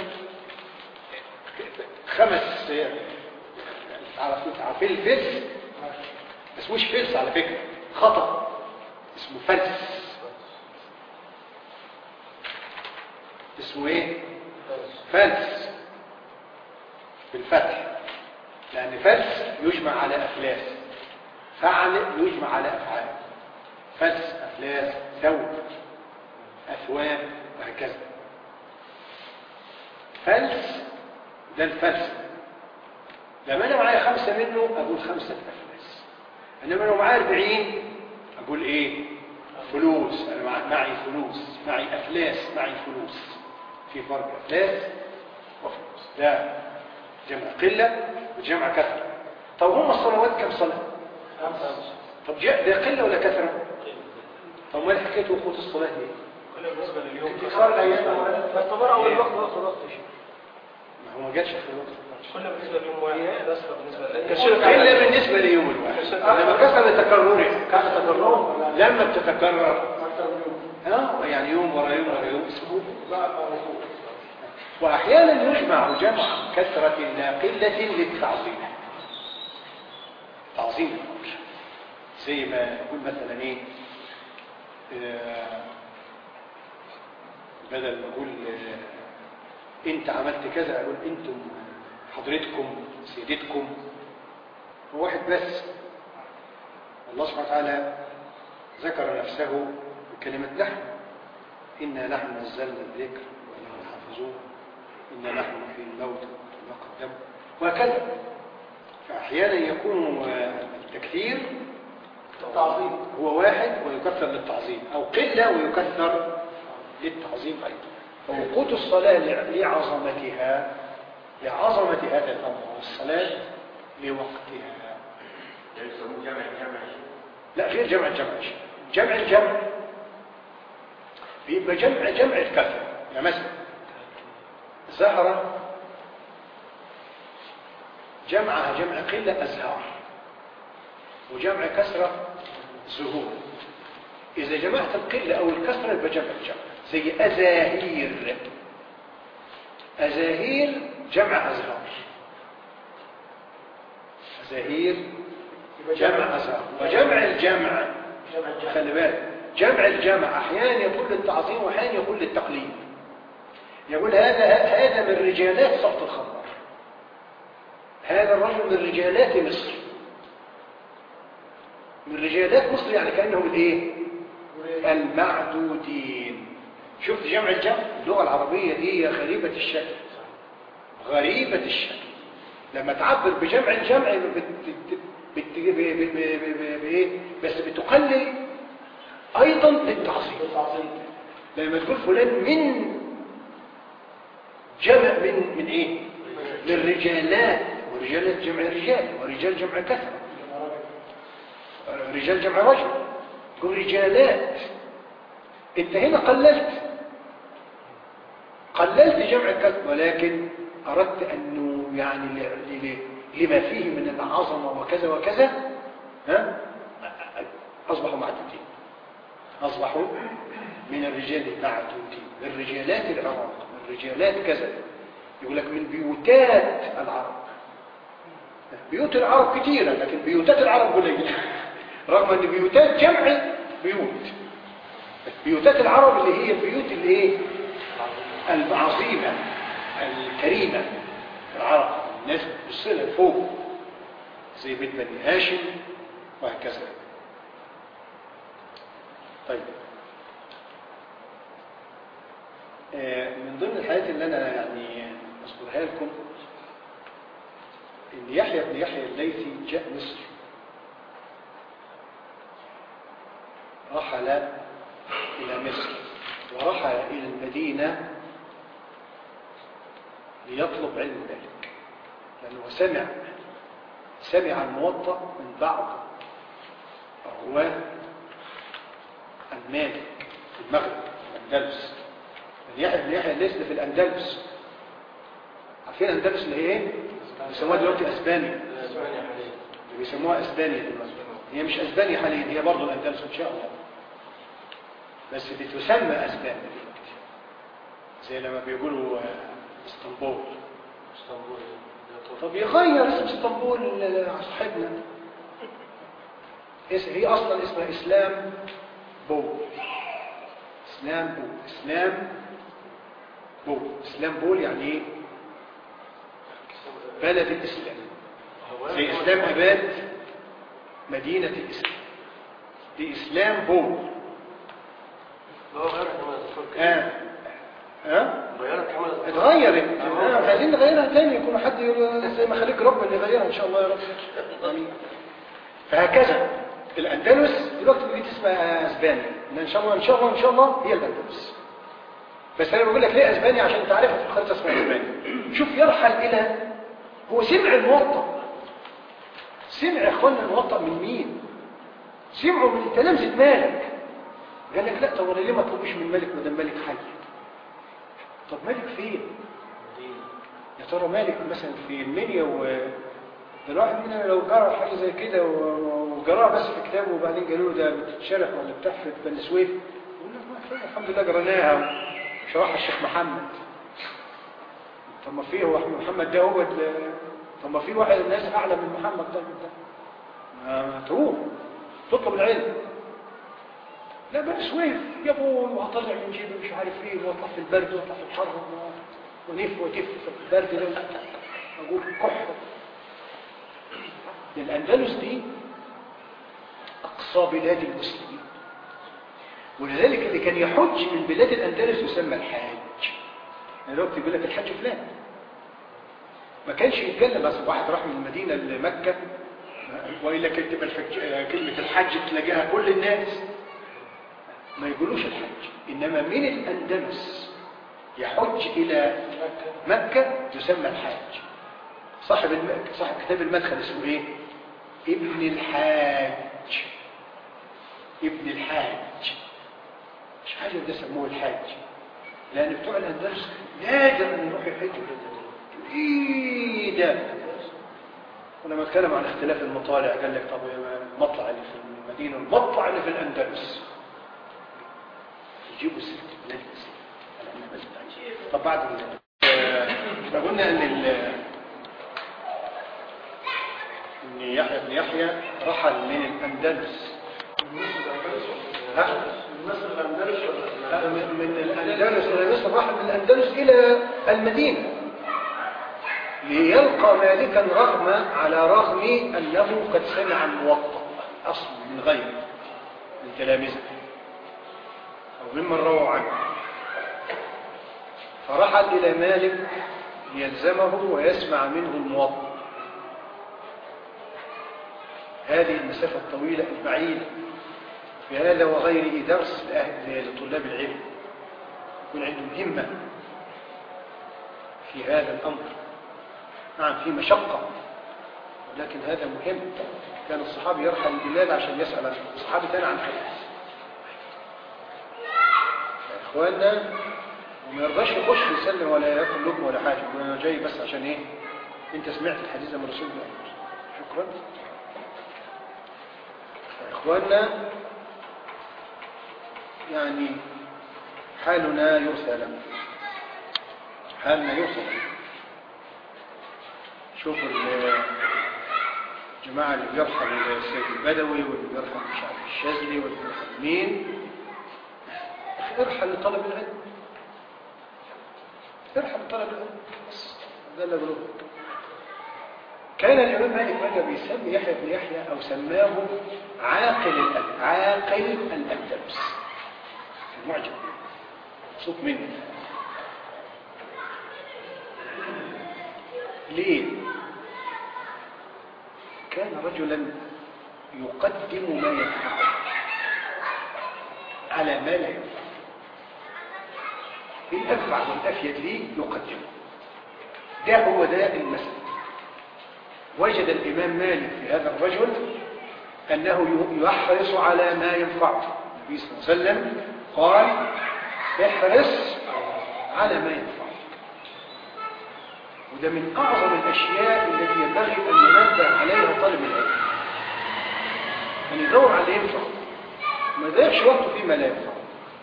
خمس عرفت عارفين الفلس بس مش فلس على فكره خطا اسمه فلس اسمه ايه فلس بالفتح لأن فلس يجمع على أفلاس فعل يجمع على أفعال فلس أفلاس ثوب أثواب وهكذا فلس ده الفلس لما أنا معايا خمسة منه أقول خمسة أفلاس إنما لو معايا أربعين أقول إيه فلوس أنا مع- معي فلوس معي أفلاس معي فلوس في فرق أفلاس وفلوس ده جمع قلة وجمع كثرة طب هم الصلوات كم صلاة طب جاء ده قلة ولا كثرة طب ما حكاية وقوت الصلاة دي بالنسبة لليوم اختصار الأيام باعتبار أول وقت وقت الوقت يا شيخ ما هو ما جاتش في الوقت كل بالنسبة لليوم واحد بس بالنسبة للأيام إلا بالنسبة ليوم الواحد لما كثر تكرره كان تكرر لما بتتكرر اه يعني يوم ورا يوم ورا يوم اسبوع واحيانا يجمع جمع كثرة لا قلة للتعظيم تعظيم الامر زي ما يقول مثلا ايه آه، بدل ما اقول آه، انت عملت كذا اقول انتم حضرتكم سيدتكم هو واحد بس الله سبحانه وتعالى ذكر نفسه بكلمة نحن إنا نحن نزلنا الذكر وإنا حافظون إنا نحن نحيي الموت وما قدموا وهكذا فأحيانا يكون آه، التكثير تعظيم هو واحد ويكثر للتعظيم أو قلة ويكثر للتعظيم أيضا فوقوت الصلاة لع- لعظمتها لعظمة هذا الأمر والصلاة لوقتها يسموه جمع جمع لا غير جمع الجمع جمع الجمع بيبقى جمع جمع الكثرة يعني مثلا زهرة جمعها جمع قلة أزهار وجمع كسرة زهور إذا جمعت القلة أو الكسرة يبقى جمع الجمع زي أزاهير أزاهير جمع أزهار أزاهير جمع أزهار وجمع الجمع جمع الجمع خلي بالك جمع الجمع احيانا يكون للتعظيم واحيانا يكون للتقليد يقول هذا هذا من رجالات سقط الخمر هذا الرجل من رجالات مصر من رجالات مصر يعني كانهم الايه المعدودين شفت جمع الجمع اللغه العربيه دي غريبه الشكل غريبه الشكل لما تعبر بجمع الجمع بت... بت... بت... ب... ب... ب... ب... بإيه؟ بس بتقلل ايضا للتعظيم التعظيم لما تقول فلان من جمع من من ايه من رجالات ورجالات جمع رجال ورجال جمع كثرة رجال جمع رجل تقول رجالات انت هنا قللت قللت جمع الكثرة ولكن اردت انه يعني ل- ل- لما فيه من العظمة وكذا وكذا ها اصبحوا معدودين أصبحوا من الرجال المعدودين من رجالات العراق من رجالات كذا يقول لك من بيوتات العرب بيوت العرب كثيرة لكن بيوتات العرب قليلة رغم أن بيوتات جمع بيوت بيوتات العرب اللي هي البيوت اللي ايه العظيمة الكريمة العرب الناس بالصلة فوق زي بيت بني هاشم وهكذا طيب آه، من ضمن الحاجات اللي انا يعني اذكرها لكم ان يحيى بن يحيى الليثي جاء مصر رحل الى مصر ورحل الى المدينه ليطلب علم ذلك لانه سمع سمع الموطأ من بعض رواه المالك في المغرب الأندلس بن يحيى بن يحيى الليثي في الأندلس عارفين الأندلس اللي هي ايه؟ بيسموها دلوقتي أسبانيا اللي بيسموها أسبانيا دلوقتي هي مش أسبانيا حاليا هي برضه الأندلس إن شاء الله بس بتسمى أسبانيا دلوقتي زي لما بيقولوا آه، اسطنبول اسطنبول طب يغير اسم اسطنبول ل- صاحبنا اس- هي اصلا اسمها اسلام بول اسلام بول اسلام بول اسلام بول يعني ايه بلد الاسلام زي اسلام اباد مدينه الاسلام دي اسلام بول هو غير كمان الفرق اه اه غيرت كمان اتغيرت آه، عايزين نغيرها تاني يكون حد يقول زي ما خليك رب اللي يغيرها ان شاء الله يا رب آمين. فهكذا الاندلس دلوقتي بقيت اسمها اسبانيا ان ان شاء الله ان شاء الله ان شاء الله هي الاندلس بس انا بقول لك ليه اسبانيا عشان تعرفها في الخريطه اسمها اسبانيا شوف يرحل الى هو سمع الموطأ سمع يا اخوانا الموطأ من مين سمعوا من تلامذه مالك قال لك لا طب ولا ليه ما طلبوش من مالك ما دام مالك حي طب مالك فين يا ترى مالك مثلا في المنيا و ده الواحد مننا لو جرى حاجه زي كده و- وجراها بس في كتابه وبعدين قالوا له ده بتتشرح ولا بتحفظ بني سويف يقول لك ما فين الحمد لله جريناها شرحها الشيخ محمد طب ما فيه هو محمد ده هو ال- طب ما في واحد الناس اعلى من محمد ده ده ما ما تروح تطلب العلم لا بني سويف يا ابوي وهطلع من جيبي مش عارف ايه واطلع في البرد واطلع في الحر و- ونف وتف في البرد ده اقول كح الأندلس دي أقصى بلاد المسلمين ولذلك اللي كان يحج من بلاد الأندلس يسمى الحاج يعني دلوقتي يقول لك الحج فلان ما كانش يتكلم بس واحد راح من المدينة لمكة وإلا كلمة الحج كلمة الحج تلاقيها كل الناس ما يقولوش الحج إنما من الأندلس يحج إلى مكة يسمى الحاج صاحب الم... صاحب كتاب المدخل اسمه ايه ابن الحاج ابن الحاج مش حاجه ده سموه الحاج لان بتوع الاندلس نادر ان يروحوا يحجوا ايه ده ولما اتكلم عن اختلاف المطالع قال لك طب المطلع اللي في المدينه المطلع اللي في الاندلس يجيبوا سيره بلاد الاسلام طب بعد ال- آه، قلنا ان ال- ان يحيى بن يحيى رحل من الاندلس ها؟ مصر الأندلس ولا من من الأندلس إلى مصر راح من الأندلس إلى المدينة ليلقى مالكا رغم على رغم أنه قد سمع الموطأ أصل من غيره من تلامذته أو ممن رووا عنه فرحل إلى مالك ليلزمه ويسمع منه الموطأ هذه المسافة الطويلة البعيدة في هذا وغيره درس لأهل لطلاب العلم يكون عندهم همة في هذا الأمر نعم في مشقة ولكن هذا مهم كان الصحابي يرحل البلاد عشان يسأل عن الصحابي كان عن حديث يا إخواننا وما يرضاش يخش يسلم ولا ياكل لقمه ولا حاجة يقول أنا جاي بس عشان إيه أنت سمعت الحديث ده من رسول الله شكرا يا إخواننا يعني حالنا يرثى لنا حالنا يرثى لنا شوفوا الجماعة اللي بيرحم السيد البدوي واللي بيرحم مش عارف الشاذلي واللي بيرحم مين ارحل لطلب العلم ارحل لطلب العلم بس ده اللي بقوله كان الإمام مالك بقى بيسمي يحيى بن يحيى أو سماه عاقل الأندلس عاقل الأندلس المعجم مبسوط منه ليه كان رجلا يقدم ما ينفعه على ما لا ينفع الأنفع والأفيد ليه يقدمه ده هو ده المثل وجد الإمام مالك في هذا الرجل أنه يحرص على ما ينفعه النبي صلى الله عليه وسلم قال احرص على ما ينفعك وده من أعظم الأشياء التي ينبغي أن ينبه عليها طالب العلم أن يدور على اللي ينفع ما يضيعش وقته فيما لا ينفع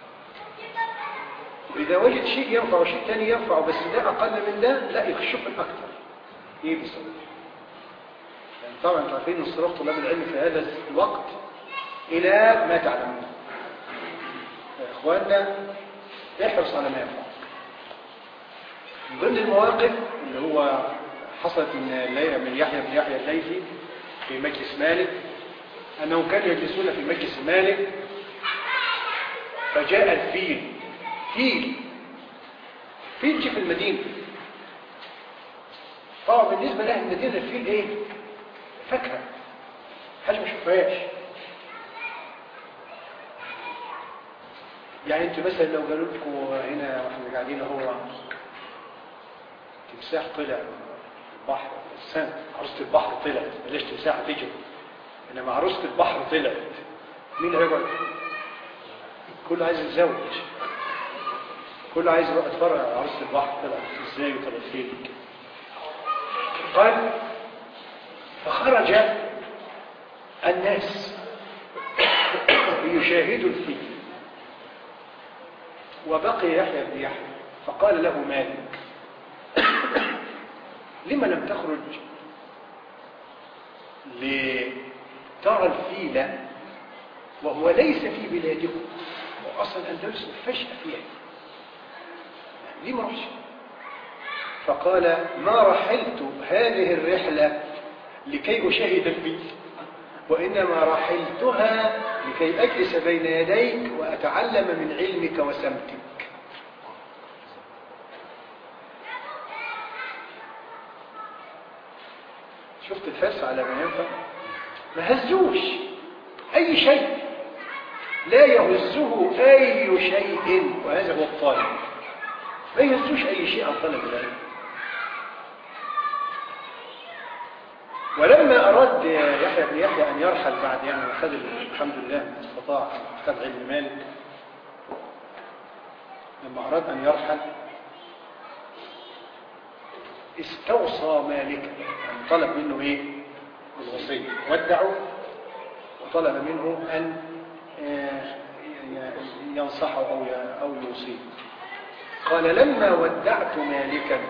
وإذا وجد شيء ينفع وشيء ثاني ينفع بس ده أقل من ده لا يخشف أكثر إيه بسبب يعني طبعا انتوا عارفين انصراف طلاب العلم في هذا الوقت إلى ما تعلمون يا إخواننا احرص على ما ينفعك من ضمن المواقف اللي هو حصلت من من يحيى بن يحيى الليثي في مجلس مالك أنهم كانوا يجلسون في مجلس مالك فجاء الفيل فيل فيل جه في المدينة طبعا بالنسبة لأهل المدينة الفيل إيه؟ فاكهة حاجة ما شوفهاش يعني انتوا مثلا لو قالوا لكم هنا واحنا قاعدين اهو تمساح طلع البحر السنة عروسة البحر طلعت بلاش تمساح تجري انما عروسة البحر طلعت مين هيقعد كله عايز يتزوج كله عايز يروح يتفرج على عروسة البحر طلعت ازاي وطلعت فين قال فخرج الناس ليشاهدوا الفيل وبقي يحيى بن يحيى فقال له مالك لما لم تخرج لترى الفيل وهو ليس في بلادكم واصلا الاندلس فشأ فيها ليه ما رحش فقال ما رحلت هذه الرحلة لكي أشاهد الفيل وإنما رحلتها لكي أجلس بين يديك وأتعلم من علمك وسمتك شفت الفرس على ما ينفع ما هزوش أي شيء لا يهزه أي شيء وهذا هو الطالب ما يهزوش أي شيء عن طلب العلم ولما أراد يحيى بن يحيى أن يرحل بعد يعني أخذ الحمد لله استطاع أخذ علم مالك لما أراد أن يرحل استوصى مالكا يعني طلب منه إيه الوصية ودعه وطلب منه أن ينصحه أو أو يوصيه قال لما ودعت مالكا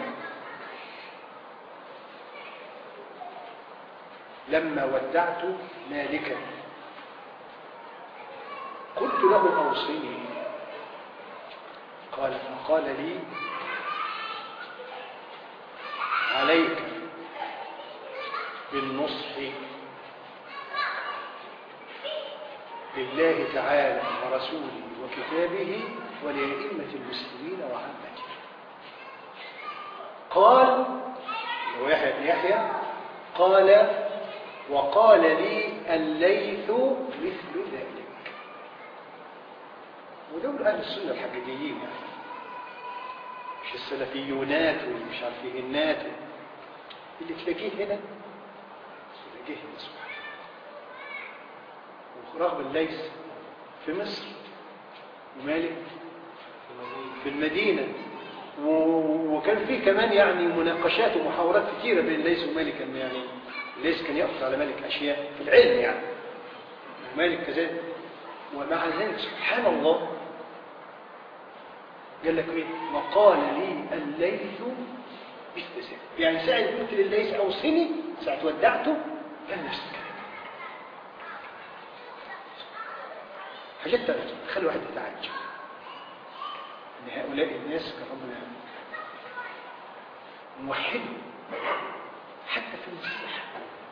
لما ودعت مالكا قلت له أوصني قال فقال لي عليك بالنصح لله تعالى ورسوله وكتابه ولأئمة المسلمين وعامته قال هو يحيى بن يحيى قال وقال لي الليث مثل ذلك ودول أهل السنة الحقيقيين يعني مش السلفيونات ومش عارف ايه النات اللي تلاقيه هنا تلاقيه هنا سبحان الله ورغم الليث في مصر ومالك في المدينة و- وكان في كمان يعني مناقشات ومحاورات كثيرة بين ليس ومالك ان يعني ليس كان يأخذ على مالك أشياء في العلم يعني ومالك كذلك ومع ذلك سبحان الله قال لك ايه وقال لي الليث باستسلام يعني ساعة قلت لليث اوصني ساعة ودعته قال نفس الكلام حاجات ترجم خلي واحد يتعجب ان هؤلاء الناس كان ربنا موحدوا حتى في المسيح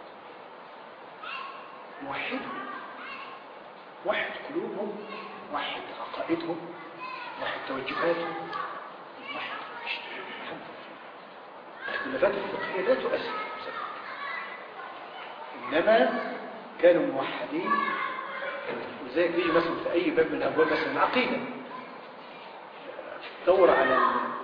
موحدوا وحد قلوبهم وحد عقائدهم وحد توجهاتهم وحد الحمد لله الاختلافات الفقهية لا تؤثر إنما كانوا موحدين وزي بيجي مثلا في أي باب من الأبواب مثلا العقيدة دور على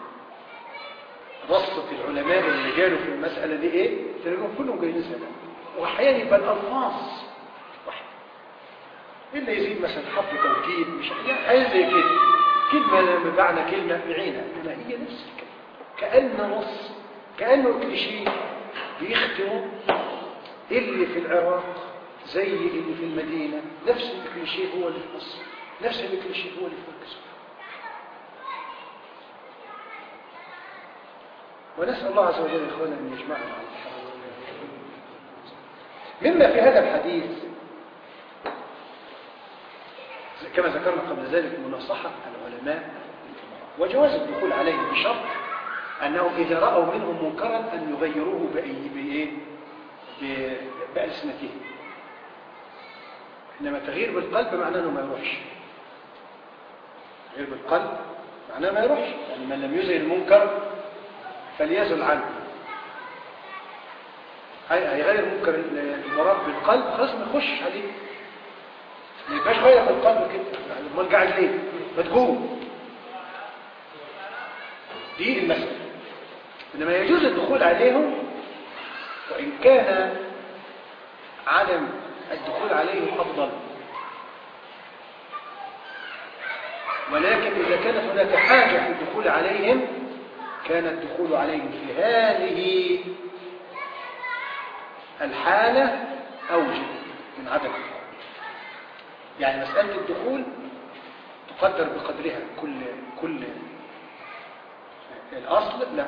رصة العلماء اللي قالوا في المسألة دي إيه تلاقيهم كلهم جايين سلام وأحيانا يبقى الألفاظ واحدة إلا يزيد مثلا حرف توكيد مش يعني حاجة زي كده كلمة بمعنى كلمة بعينها إنما هي نفس الكلمة كأن نص كأنه كليشيه بيختموا اللي في العراق زي اللي في المدينة نفس الكليشيه هو اللي في مصر نفس الكليشيه هو اللي في مكة ونسأل الله عز وجل إخوانا أن يجمعنا على الحق مما في هذا الحديث كما ذكرنا قبل ذلك مناصحة العلماء وجواز الدخول عليهم بشرط أنهم إذا رأوا منهم منكرا أن يغيروه بأي بإيه ب- بألسنتهم إنما تغيير بالقلب معناه أنه ما يروحش تغيير بالقلب معناه ما يروحش يعني من لم يزل المنكر فليزل عنه هي- هيغير منكر المراد بالقلب خلاص ما يخش عليه ما يبقاش غير بالقلب كده يعني امال قاعد ليه ما تقوم دي المسألة إنما يجوز الدخول عليهم وإن كان عدم الدخول عليهم أفضل ولكن إذا كانت هناك حاجة في الدخول عليهم كان الدخول عليهم في هذه الحالة أوجب من عدم الدخول يعني مسألة الدخول تقدر بقدرها كل كل الأصل لا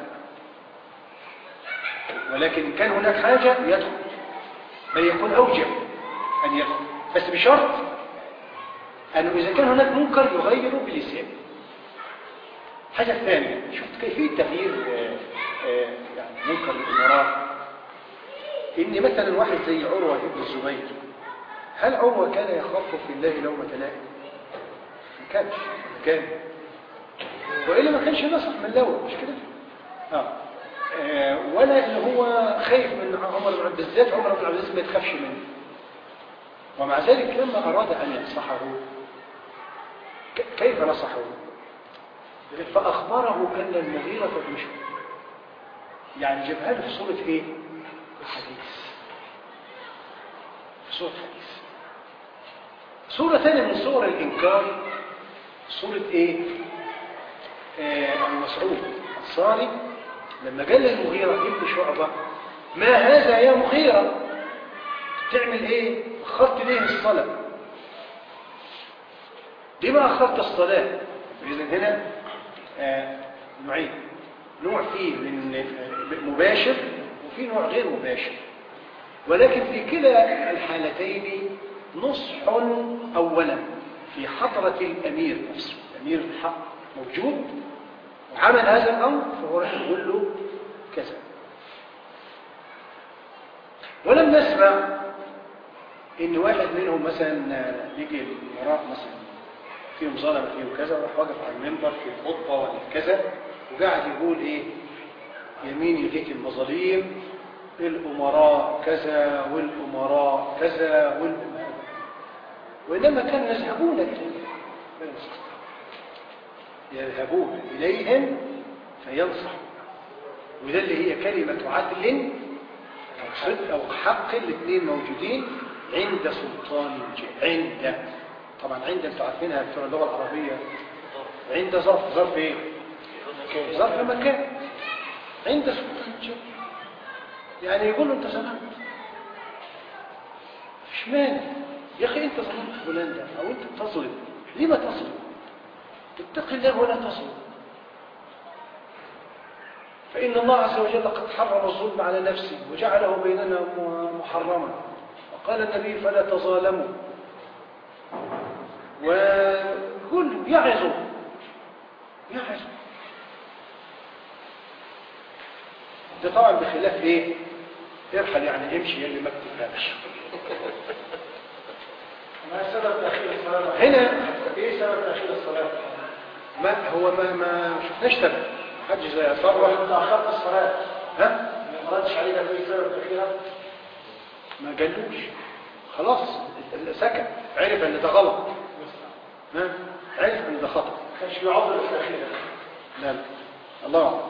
ولكن إن كان هناك حاجة يدخل بل يكون أوجب أن يدخل بس بشرط أنه إذا كان هناك منكر يغيره بلسانه حاجة ثانية شفت كيفية تغيير آه، آه، يعني منكر الإمارات إن مثلا واحد زي عروة ابن الزبير هل عروة كان يخاف في الله لومة لائم؟ ما كانش ما كان وإلا ما كانش نصح من لوم مش كده؟ آه. آه ولا إن هو خايف من عمر بن عبد بالذات عمر بن عبد العزيز ما يتخافش منه ومع ذلك لما أراد أن ينصحه ك- كيف نصحه؟ فأخبره أن المغيرة بن شعبة يعني جابها له في صورة إيه؟ حديث في صورة حديث صورة ثانية من صور الإنكار صورة إيه؟ آه المسعود الصاري لما قال للمغيرة ابن شعبة ما هذا يا مغيرة تعمل إيه؟ أخرت ليه الصلاة لما أخرت الصلاة إذا هنا آه نوعين نوع فيه من آه، مباشر وفي نوع غير مباشر ولكن في كلا الحالتين نصح أولا في حضرة الأمير نفسه الأمير الحق موجود وعمل هذا الأمر فهو راح يقول له كذا ولم نسمع ان واحد منهم مثلا يجي الوراء مثلا فيهم ظلم فيهم كذا وراح واقف على المنبر في خطبه ولا في كذا وقاعد يقول ايه يمين يديك المظاليم الامراء كذا والامراء كذا والامراء وانما كانوا يذهبون اليه يذهبون اليهم فينصحوا وده اللي هي كلمه عدل أو صدق أو حق الاثنين موجودين عند سلطان جاء عند طبعا عند انتوا عارفينها بتوع اللغة العربية عند ظرف ظرف ايه ظرف مكان عند سلطان جاء يعني يقول له انت ظلمت مش مانع يا اخي انت ظلمت فلان ده او انت بتظلم ليه ما تظلم اتق الله ولا تظلم فإن الله عز وجل قد حرم الظلم على نفسه وجعله بيننا محرما وقال النبي فلا تظالموا وكل يعظ يعظ ده طبعا بخلاف ايه ارحل يعني امشي يلي ما بتفهمش ما سبب تأخير الصلاة؟ هنا ايه سبب تأخير الصلاة؟ ما هو ما ما شفناش سبب حد زي طبعا صرح انت أخرت الصلاة ها ما ردش عليك ايه سبب تأخيرها؟ ما قالوش خلاص سكت عرف ان ده غلط ها عرف ان ده خطأ ما كانش في عذر في تأخيرها لا لا الله أعلم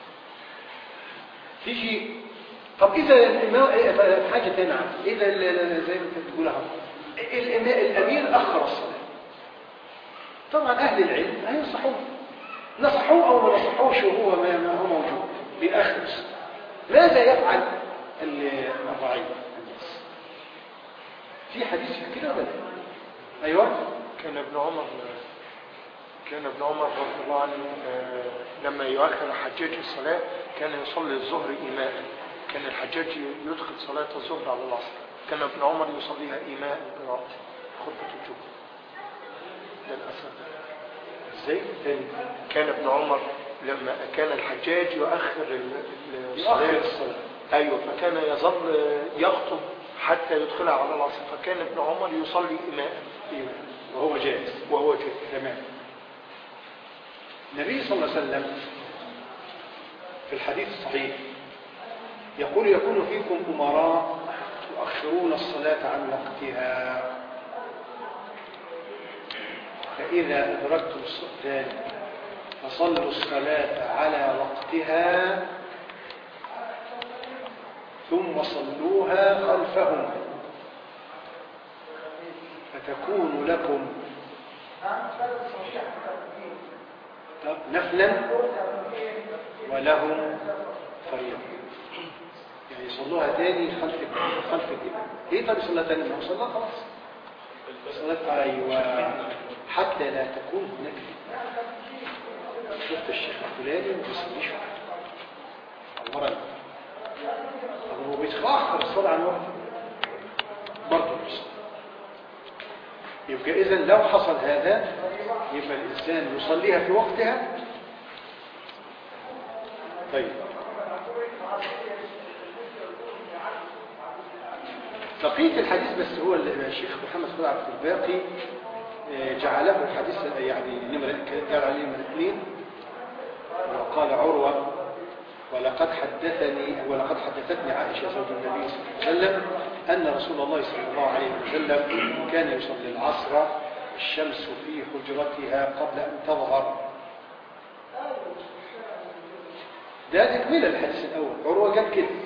تيجي طب إذا الإمام إيه، حاجة تانية عنه. إذا ال- ال- زي ما أنت بتقول أهو الإمام- الأمير أخر الصلاة طبعا أهل العلم هينصحوه نصحوه أو ما نصحوش وهو ما ما هو موجود بآخر الصلاة ماذا يفعل ال- الرعية الناس في حديث في كده ولا لا؟ أيوه كان ابن عمر كان ابن عمر رضي الله عنه آه، لما يؤخر الحجاج الصلاة كان يصلي الظهر إيماء كان الحجاج يدخل صلاة الظهر على العصر كان ابن عمر يصليها إيماء براءته خطبة الجمعة للأسف إزاي؟ تاني كان ابن عمر لما كان الحجاج يؤخر ال- ال- يؤخر الصلاة أيوة فكان يظل يخطب حتى يدخلها على العصر فكان ابن عمر يصلي إيماء أيوه وهو جائز وهو جاهز تمام النبي صلى الله عليه وسلم في الحديث الصحيح يقول يكون فيكم أمراء يؤخرون الصلاة عن وقتها فإذا أدركتم الصلاة فصلوا الصلاة على وقتها ثم صلوها خلفهم فتكون لكم نفلا ولهم فريضة يعني يصلوها تاني خلف خلف الإمام ليه طب يصلها تاني ما هو صلاها خلاص صلاة أيوة حتى لا تكون هناك فتنة. شفت الشيخ الفلاني ما بيصليش عمرا طب هو بيتأخر الصلاة عن وقته برضه بيصلي يبقى إذا لو حصل هذا يبقى الإنسان يصليها في وقتها طيب بقية الحديث بس هو ال- الشيخ محمد خالد عبد الباقي آه، جعله الحديث يعني نمرة قال عليه نمرة اثنين وقال عروة ولقد حدثني ولقد حدثتني عائشة زوج النبي صلى الله عليه وسلم أن رسول الله صلى الله عليه وسلم كان يصلي العصر الشمس في حجرتها قبل أن تظهر ده تكمل الحديث الأول عروة قال كده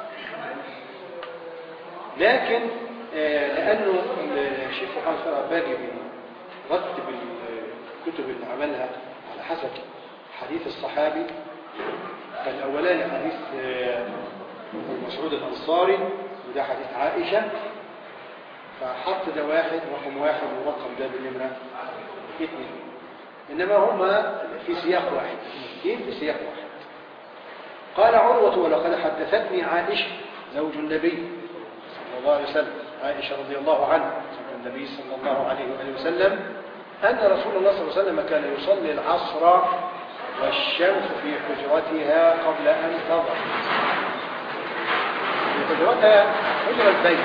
لكن آه، لأنه الشيخ محمد خالد عبادي رتب الكتب اللي عملها على حسب حديث الصحابي فالأولاني حديث آه، أبو مسعود الأنصاري وده حديث عائشة فحط ده واحد رقم واحد ورقم ده بالنمرة اثنين إنما هما في سياق واحد الاثنين في سياق واحد قال عروة ولقد حدثتني عائشة زوج النبي صلى الله عليه وسلم عائشة رضي الله عنها زوج النبي صلى الله عليه وآله وسلم أن رسول الله صلى الله عليه وسلم كان يصلي العصر والشمس في حجرتها قبل أن تظهر في حجرتها حجرة بيت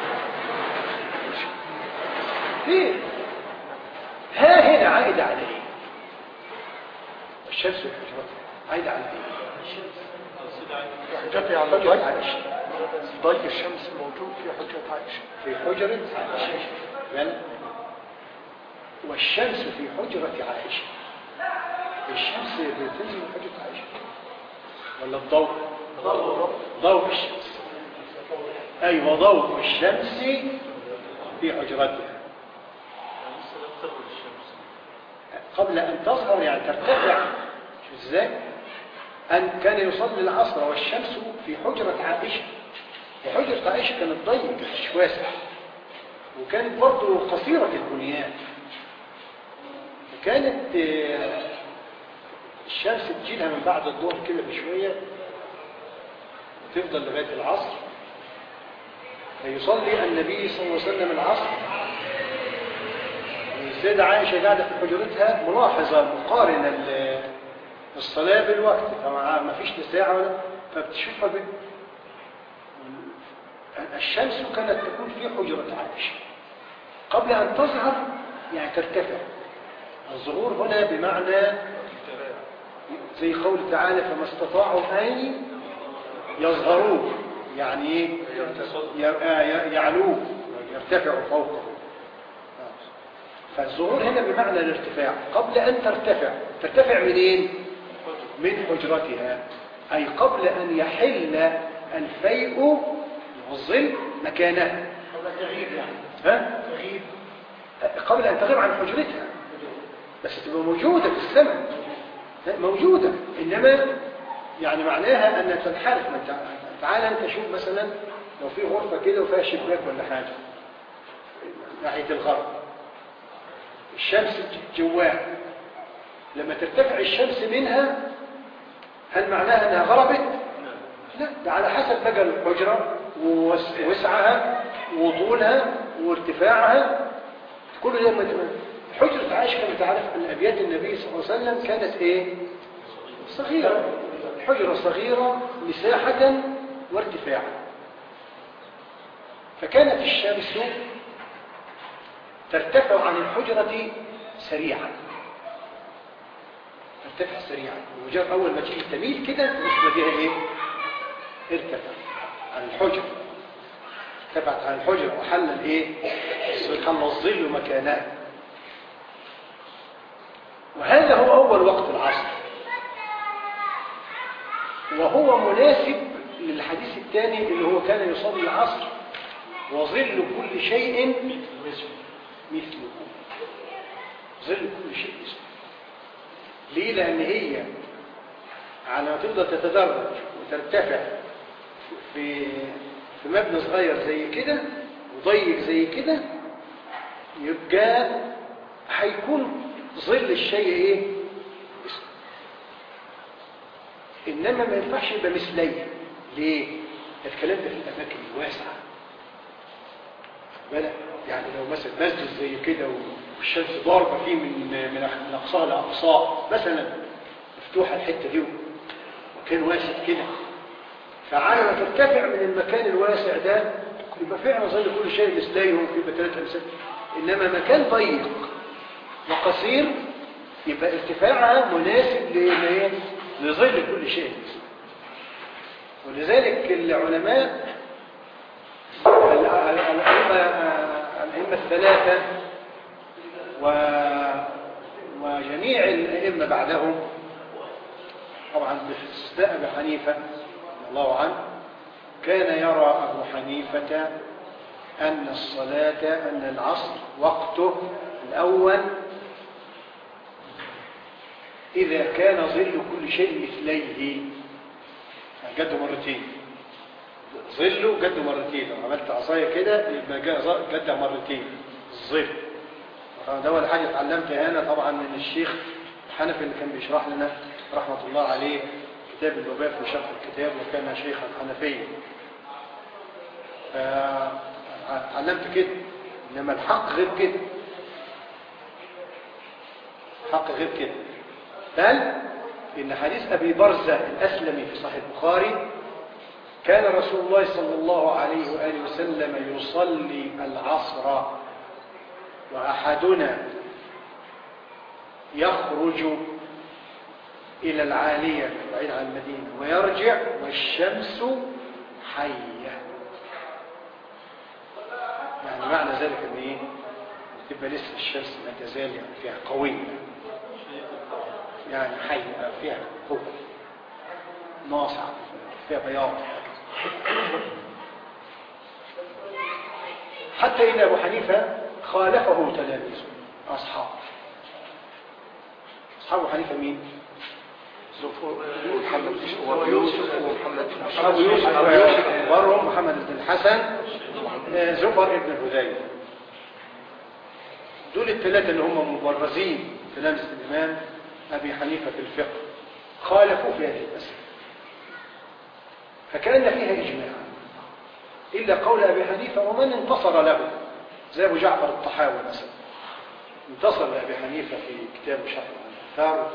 ليه؟ ها هنا عائدة على ايه؟ الشمس في حجرتها عائدة على ايه؟ حجتي على حجرة ضي عائشة ضي الشمس موجود في حجة عائشة في حجرة عائشة يعني والشمس في حجرة عائشة الشمس بتنزل من حجرة عائشة ولا الضوء ضوء الشمس أيوة ضوء الشمس في حجرتها قبل أن تظهر يعني ترتفع شو ازاي أن كان يصلي العصر والشمس في حجرة عائشة وحجرة عائشة كانت ضيقة مش واسعة وكانت برضه قصيرة البنيان وكانت آه، الشمس تجيلها من بعد الظهر كده بشوية تفضل لغاية العصر فيصلي النبي صلى الله عليه وسلم العصر السيدة عائشة قاعدة في حجرتها ملاحظة مقارنة ال- الصلاة بالوقت فما ما فيش لا ساعة ولا فبتشوفها ب... الشمس كانت تكون في حجرة عائشة قبل أن تظهر يعني ترتفع الظهور هنا بمعنى زي قول تعالى فما استطاعوا أن يظهروه يعني ايه ي- آه، ي- يعلوه يرتفعوا فوقه فالظهور هنا بمعنى الارتفاع قبل أن ترتفع ترتفع منين؟ من حجرتها أي قبل أن يحل الفيء والظل مكانها قبل التغيير يعني ها؟ تغيير قبل أن تغيب عن حجرتها بس تبقى موجودة في السماء لا، موجودة إنما يعني معناها أن تنحرف من تع- تعالى أنت شوف مثلا لو في غرفة كده وفيها شباك ولا حاجة ناحية الغرب الشمس جواها لما ترتفع الشمس منها هل معناها أنها غربت؟ لا ده على حسب بقى الحجرة ووس- ووسعها وطولها وارتفاعها كل ده لما حجرة عائشة كانت تعرف أن أبيات النبي صلى الله عليه وسلم كانت إيه؟ صغيرة حجرة صغيرة مساحة وارتفاعا فكانت الشمس ترتفع عن الحجرة سريعا ترتفع سريعا ومجرد أول ما تيجي تميل كده تبص بها إيه؟ ارتفع عن الحجرة ارتفعت عن الحجرة وحل الإيه؟ حل الظل مكانها وهذا هو أول وقت العصر وهو مناسب للحديث الثاني اللي هو كان يصلي العصر وظل كل شيء مثله ظل كل شيء مثله ليه لأن هي على ما تفضل تتدرج وترتفع في في مبنى صغير زي كده وضيق زي كده يبقى هيكون ظل الشيء ايه اسمه. انما ما ينفعش يبقى مثليه ليه الكلام ده في الاماكن الواسعه بلا يعني لو مثلا مسجد زي كده والشمس ضاربه فيه من من من اقصاها لاقصاه مثلا مفتوحه الحته دي مكان واسع كده فعلى ما ترتفع من المكان الواسع ده يبقى فعلا ظل كل شيء مثليهم في ثلاث امثال انما مكان ضيق وقصير يبقى ارتفاعها مناسب لإيه؟ لظل كل شيء ولذلك العلماء ال- ال- الأئمة الأئمة الثلاثة و وجميع الأئمة بعدهم طبعا باستثناء أبي حنيفة رضي الله عنه كان يرى أبو حنيفة أن الصلاة أن العصر وقته الأول إذا كان ظل كل شيء مثليه جده مرتين ظله جده مرتين لو عملت عصاية كده يبقى جا- ظ- جده مرتين الظل طبعا ده أول حاجة اتعلمتها أنا طبعا من الشيخ الحنفي اللي كان بيشرح لنا رحمة الله عليه كتاب الوباء في شرح الكتاب وكان شيخا حنفيا فتعلمت كده إنما الحق غير كده حق غير كده بل إن حديث أبي برزة الأسلمي في صحيح البخاري كان رسول الله صلى الله عليه وآله وسلم يصلي العصر وأحدنا يخرج إلى العالية بعيد عن المدينة ويرجع والشمس حية يعني معنى ذلك ان ايه تبقى لسه الشمس ما تزال يعني فيها قوية يعني حية فيها قوة ناصعة فيها بياض حتى إن أبو حنيفة خالفه تلاميذه أصحابه أصحاب أبو حنيفة مين؟ محمد ويوسف ومحمد أبو يوسف أكبرهم محمد بن الحسن آه، زفر بن الهذيل دول الثلاثة اللي هم مبرزين تلامذة الإمام أبي حنيفة في الفقه خالفوا في هذه المسألة فكان فيها إجماع إلا قول أبي حنيفة ومن انتصر له زي أبو جعفر الطحاوي مثلا انتصر لأبي حنيفة في كتاب شرح الأنفار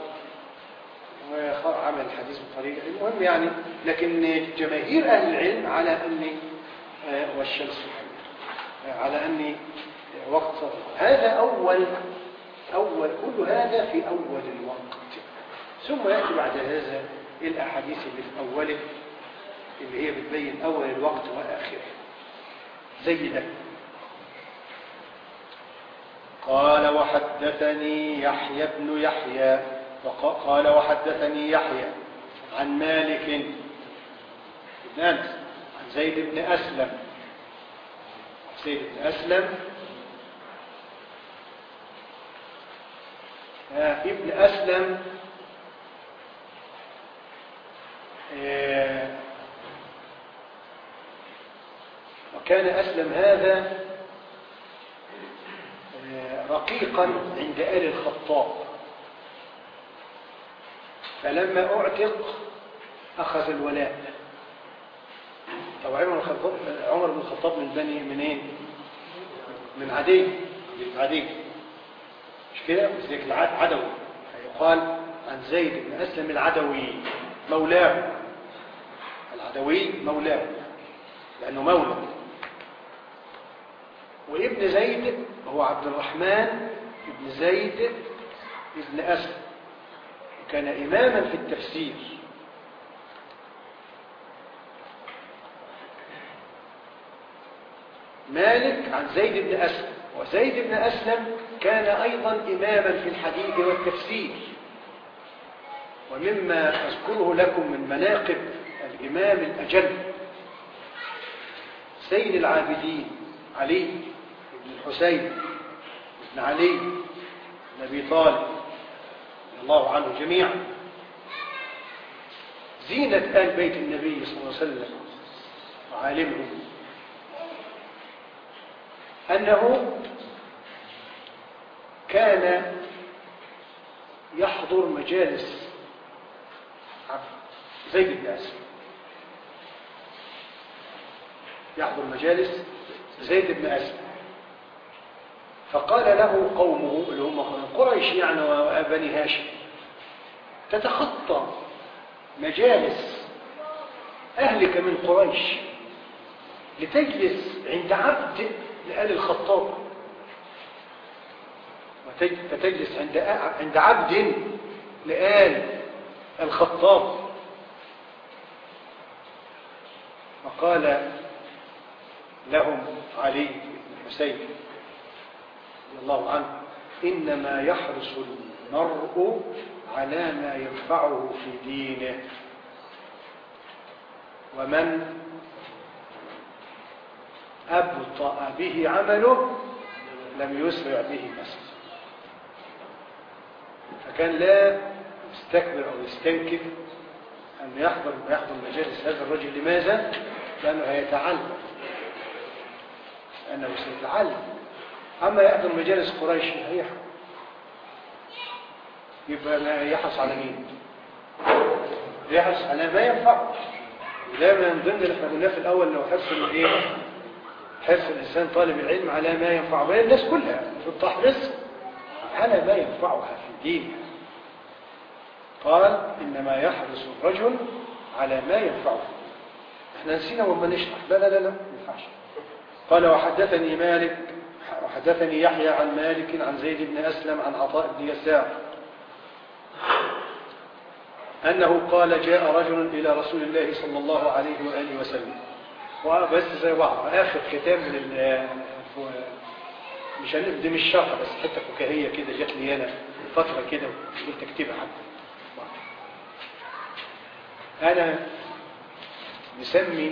وعمل الحديث بطريقة المهم يعني لكن جماهير أهل العلم على أن آه، والشمس حية آه، على أن وقت هذا أول أول كل هذا في أول الوقت ثم يأتي بعد هذا الأحاديث اللي في أوله اللي هي بتبين أول الوقت وآخره زي ده قال وحدثني يحيى بن يحيى وق- قال وحدثني يحيى عن مالك بن أنس عن زيد بن أسلم زيد بن أسلم آه، ابن أسلم آه، وكان أسلم هذا آه، رقيقا عند آل الخطاب فلما أعتق أخذ الولاء طب عمر بن الخطاب عمر بن الخطاب من بني منين؟ من عدي من عدي مش كده؟ ذلك العد عدوي فيقال عن زيد بن أسلم العدوي مولاه العدوي مولاه لأنه مولى وابن زيد هو عبد الرحمن ابن زيد ابن أسلم كان إماما في التفسير مالك عن زيد بن أسلم وزيد بن أسلم كان أيضا إماما في الحديث والتفسير ومما أذكره لكم من مناقب الإمام الأجل سيد العابدين علي بن الحسين بن علي بن أبي طالب رضي الله عنه جميعا زينة آل بيت النبي صلى الله عليه وسلم وعالمهم أنه كان يحضر مجالس عبد زيد بن أسلم يحضر مجالس زيد بن أسلم فقال له قومه اللي هم قريش يعني وبني هاشم تتخطى مجالس أهلك من قريش لتجلس عند عبد لآل الخطاب وتج- فتجلس عند عند عبد لآل الخطاب فقال لهم علي بن الحسين رضي الله عنه إنما يحرص المرء على ما ينفعه في دينه ومن أبطأ به عمله لم يسرع به نسبه فكان لا يستكبر أو يستنكف أن يحضر يحضر مجالس هذا الرجل لماذا؟ لأنه هيتعلم لأنه سيتعلم أما يحضر مجالس قريش هيح يبقى ما يحرص على مين؟ يحرص على ما ينفعه وده من ضمن اللي احنا قلناه في الأول لو حرص الايه؟ حرص الإنسان طالب العلم على ما ينفعه وهي الناس كلها بتحرص على ما ينفعها في دينها قال إنما يحرص الرجل على ما ينفعه احنا نسينا وما نشرح لا لا لا لا ما ينفعش قال وحدثني مالك وحدثني يحيى عن مالك عن زيد بن أسلم عن عطاء بن يسار أنه قال جاء رجل إلى رسول الله صلى الله عليه وآله وسلم وبس زي بعض آخر كتاب من ال مش هنقول دي مش شرح بس حتة فكاهية كده جات لي أنا فترة كده قلت أكتبها حتى أنا مسمي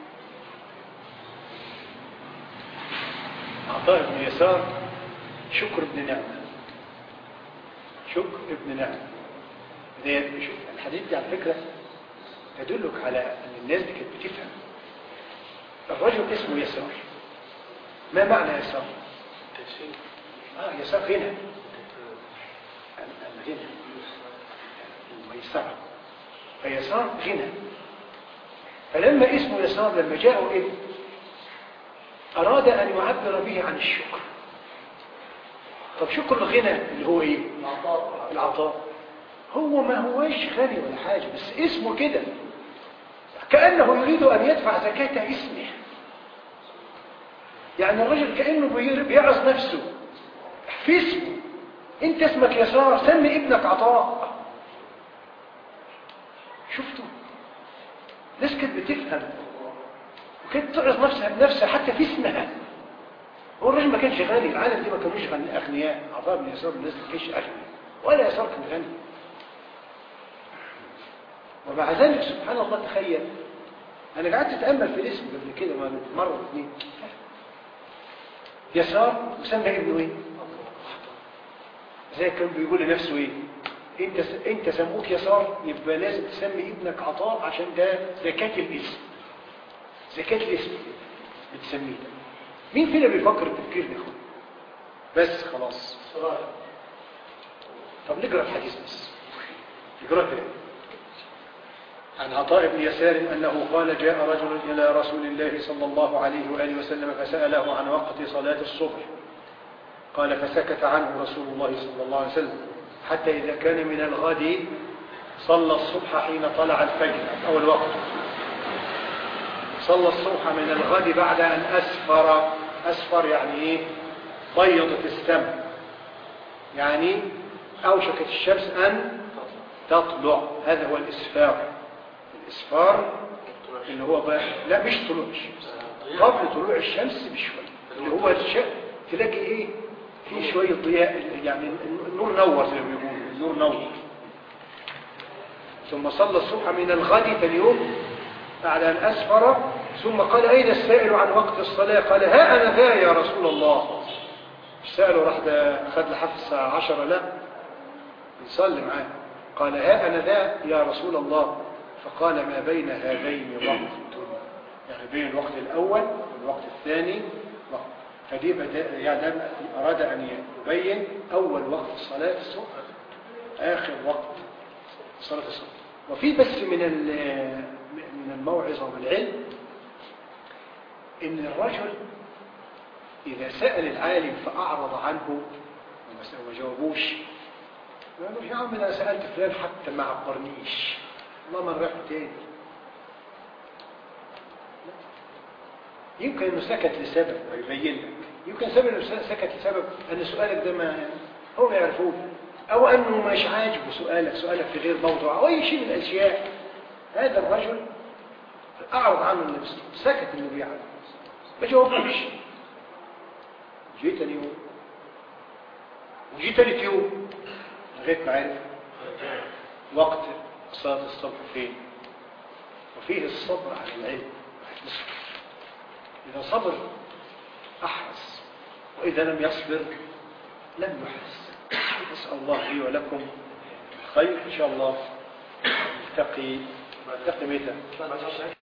عطاء بن يسار شكر بن نعمة شكر بن نعمة ديت شوف الحديث دي على فكرة تدلك على أن الناس دي كانت بتفهم الرجل اسمه يسار ما معنى يسار؟ آه يسار غنى الغنى الميسرة فيسار غنى فلما اسمه يسار لما جاءه ابن أراد أن يعبر به عن الشكر طب شكر الغنى اللي هو ايه العطاء هو ما هوش غني ولا حاجة بس اسمه كده كأنه يريد أن يدفع زكاة اسمه يعني الرجل كأنه بيعظ نفسه في اسمه انت اسمك يسار سمي ابنك عطاء شفتوا ناس كانت بتفهم وكانت تعرض نفسها بنفسها حتى في اسمها هو الراجل ما كانش غني العالم دي ما كانوش غني اغنياء عطاء بن يسار الناس ما كانش اغنياء ولا يسار كان غني ومع ذلك سبحان الله تخيل انا قعدت اتامل في الاسم قبل كده مره واثنين يسار وسمى ابنه ايه زي كان بيقول لنفسه ايه انت انت سموك يسار يبقى لازم تسمي ابنك عطاء عشان ده زكاه الاسم زكاه الاسم بتسميه ده مين فينا بيفكر التفكير ده اخوان بس خلاص طب نقرا الحديث بس نقرا كده عن عطاء بن يسار أنه قال جاء رجل إلى رسول الله صلى الله عليه وآله وسلم فسأله عن وقت صلاة الصبح قال فسكت عنه رسول الله صلى الله عليه وسلم حتى إذا كان من الغد صلى الصبح حين طلع الفجر أول وقت صلى الصبح من الغد بعد أن أسفر أسفر يعني إيه بيضت السماء يعني أوشكت الشمس أن تطلع هذا هو الإسفار الإسفار اللي هو بقى لا مش طلوع الشمس قبل طلوع الشمس بشوية اللي هو الشيء تلاقي ايه في شوية ضياء يعني النور نور زي ما بيقولوا النور نور ثم صلى الصبح من الغد اليوم بعد أن أسفر ثم قال أين السائل عن وقت الصلاة قال ها أنا ذا يا رسول الله السائل راح ده خد لحد الساعة عشرة لا يصلي معاه قال ها أنا ذا يا رسول الله فقال ما بين هذين وقت يعني بين الوقت الأول والوقت الثاني وقت فدي بدأ يعني أراد أن يبين أول وقت صلاة الصبح آخر وقت صلاة الصبح وفي بس من من الموعظة والعلم إن الرجل إذا سأل العالم فأعرض عنه وما جاوبوش قالوا يا عم أنا سألت فلان حتى ما عبرنيش الله من راح تاني يمكن انه سكت لسبب ويبين لك يمكن سبب انه سكت لسبب ان سؤالك ده ما هو ما يعرفوه او انه مش عاجبه سؤالك سؤالك في غير موضوع او اي شيء من الاشياء هذا الرجل اعرض عنه النفس سكت انه بيعرف ما جاوبوش جيت تاني يوم وجيت تالت يوم لغايه ما عرف وقت صلاة الصبح فين وفيه الصبر على العلم إذا صبر أحرص وإذا لم يصبر لم يحرص نسأل الله لي ولكم خير إن شاء الله نلتقي نلتقي متى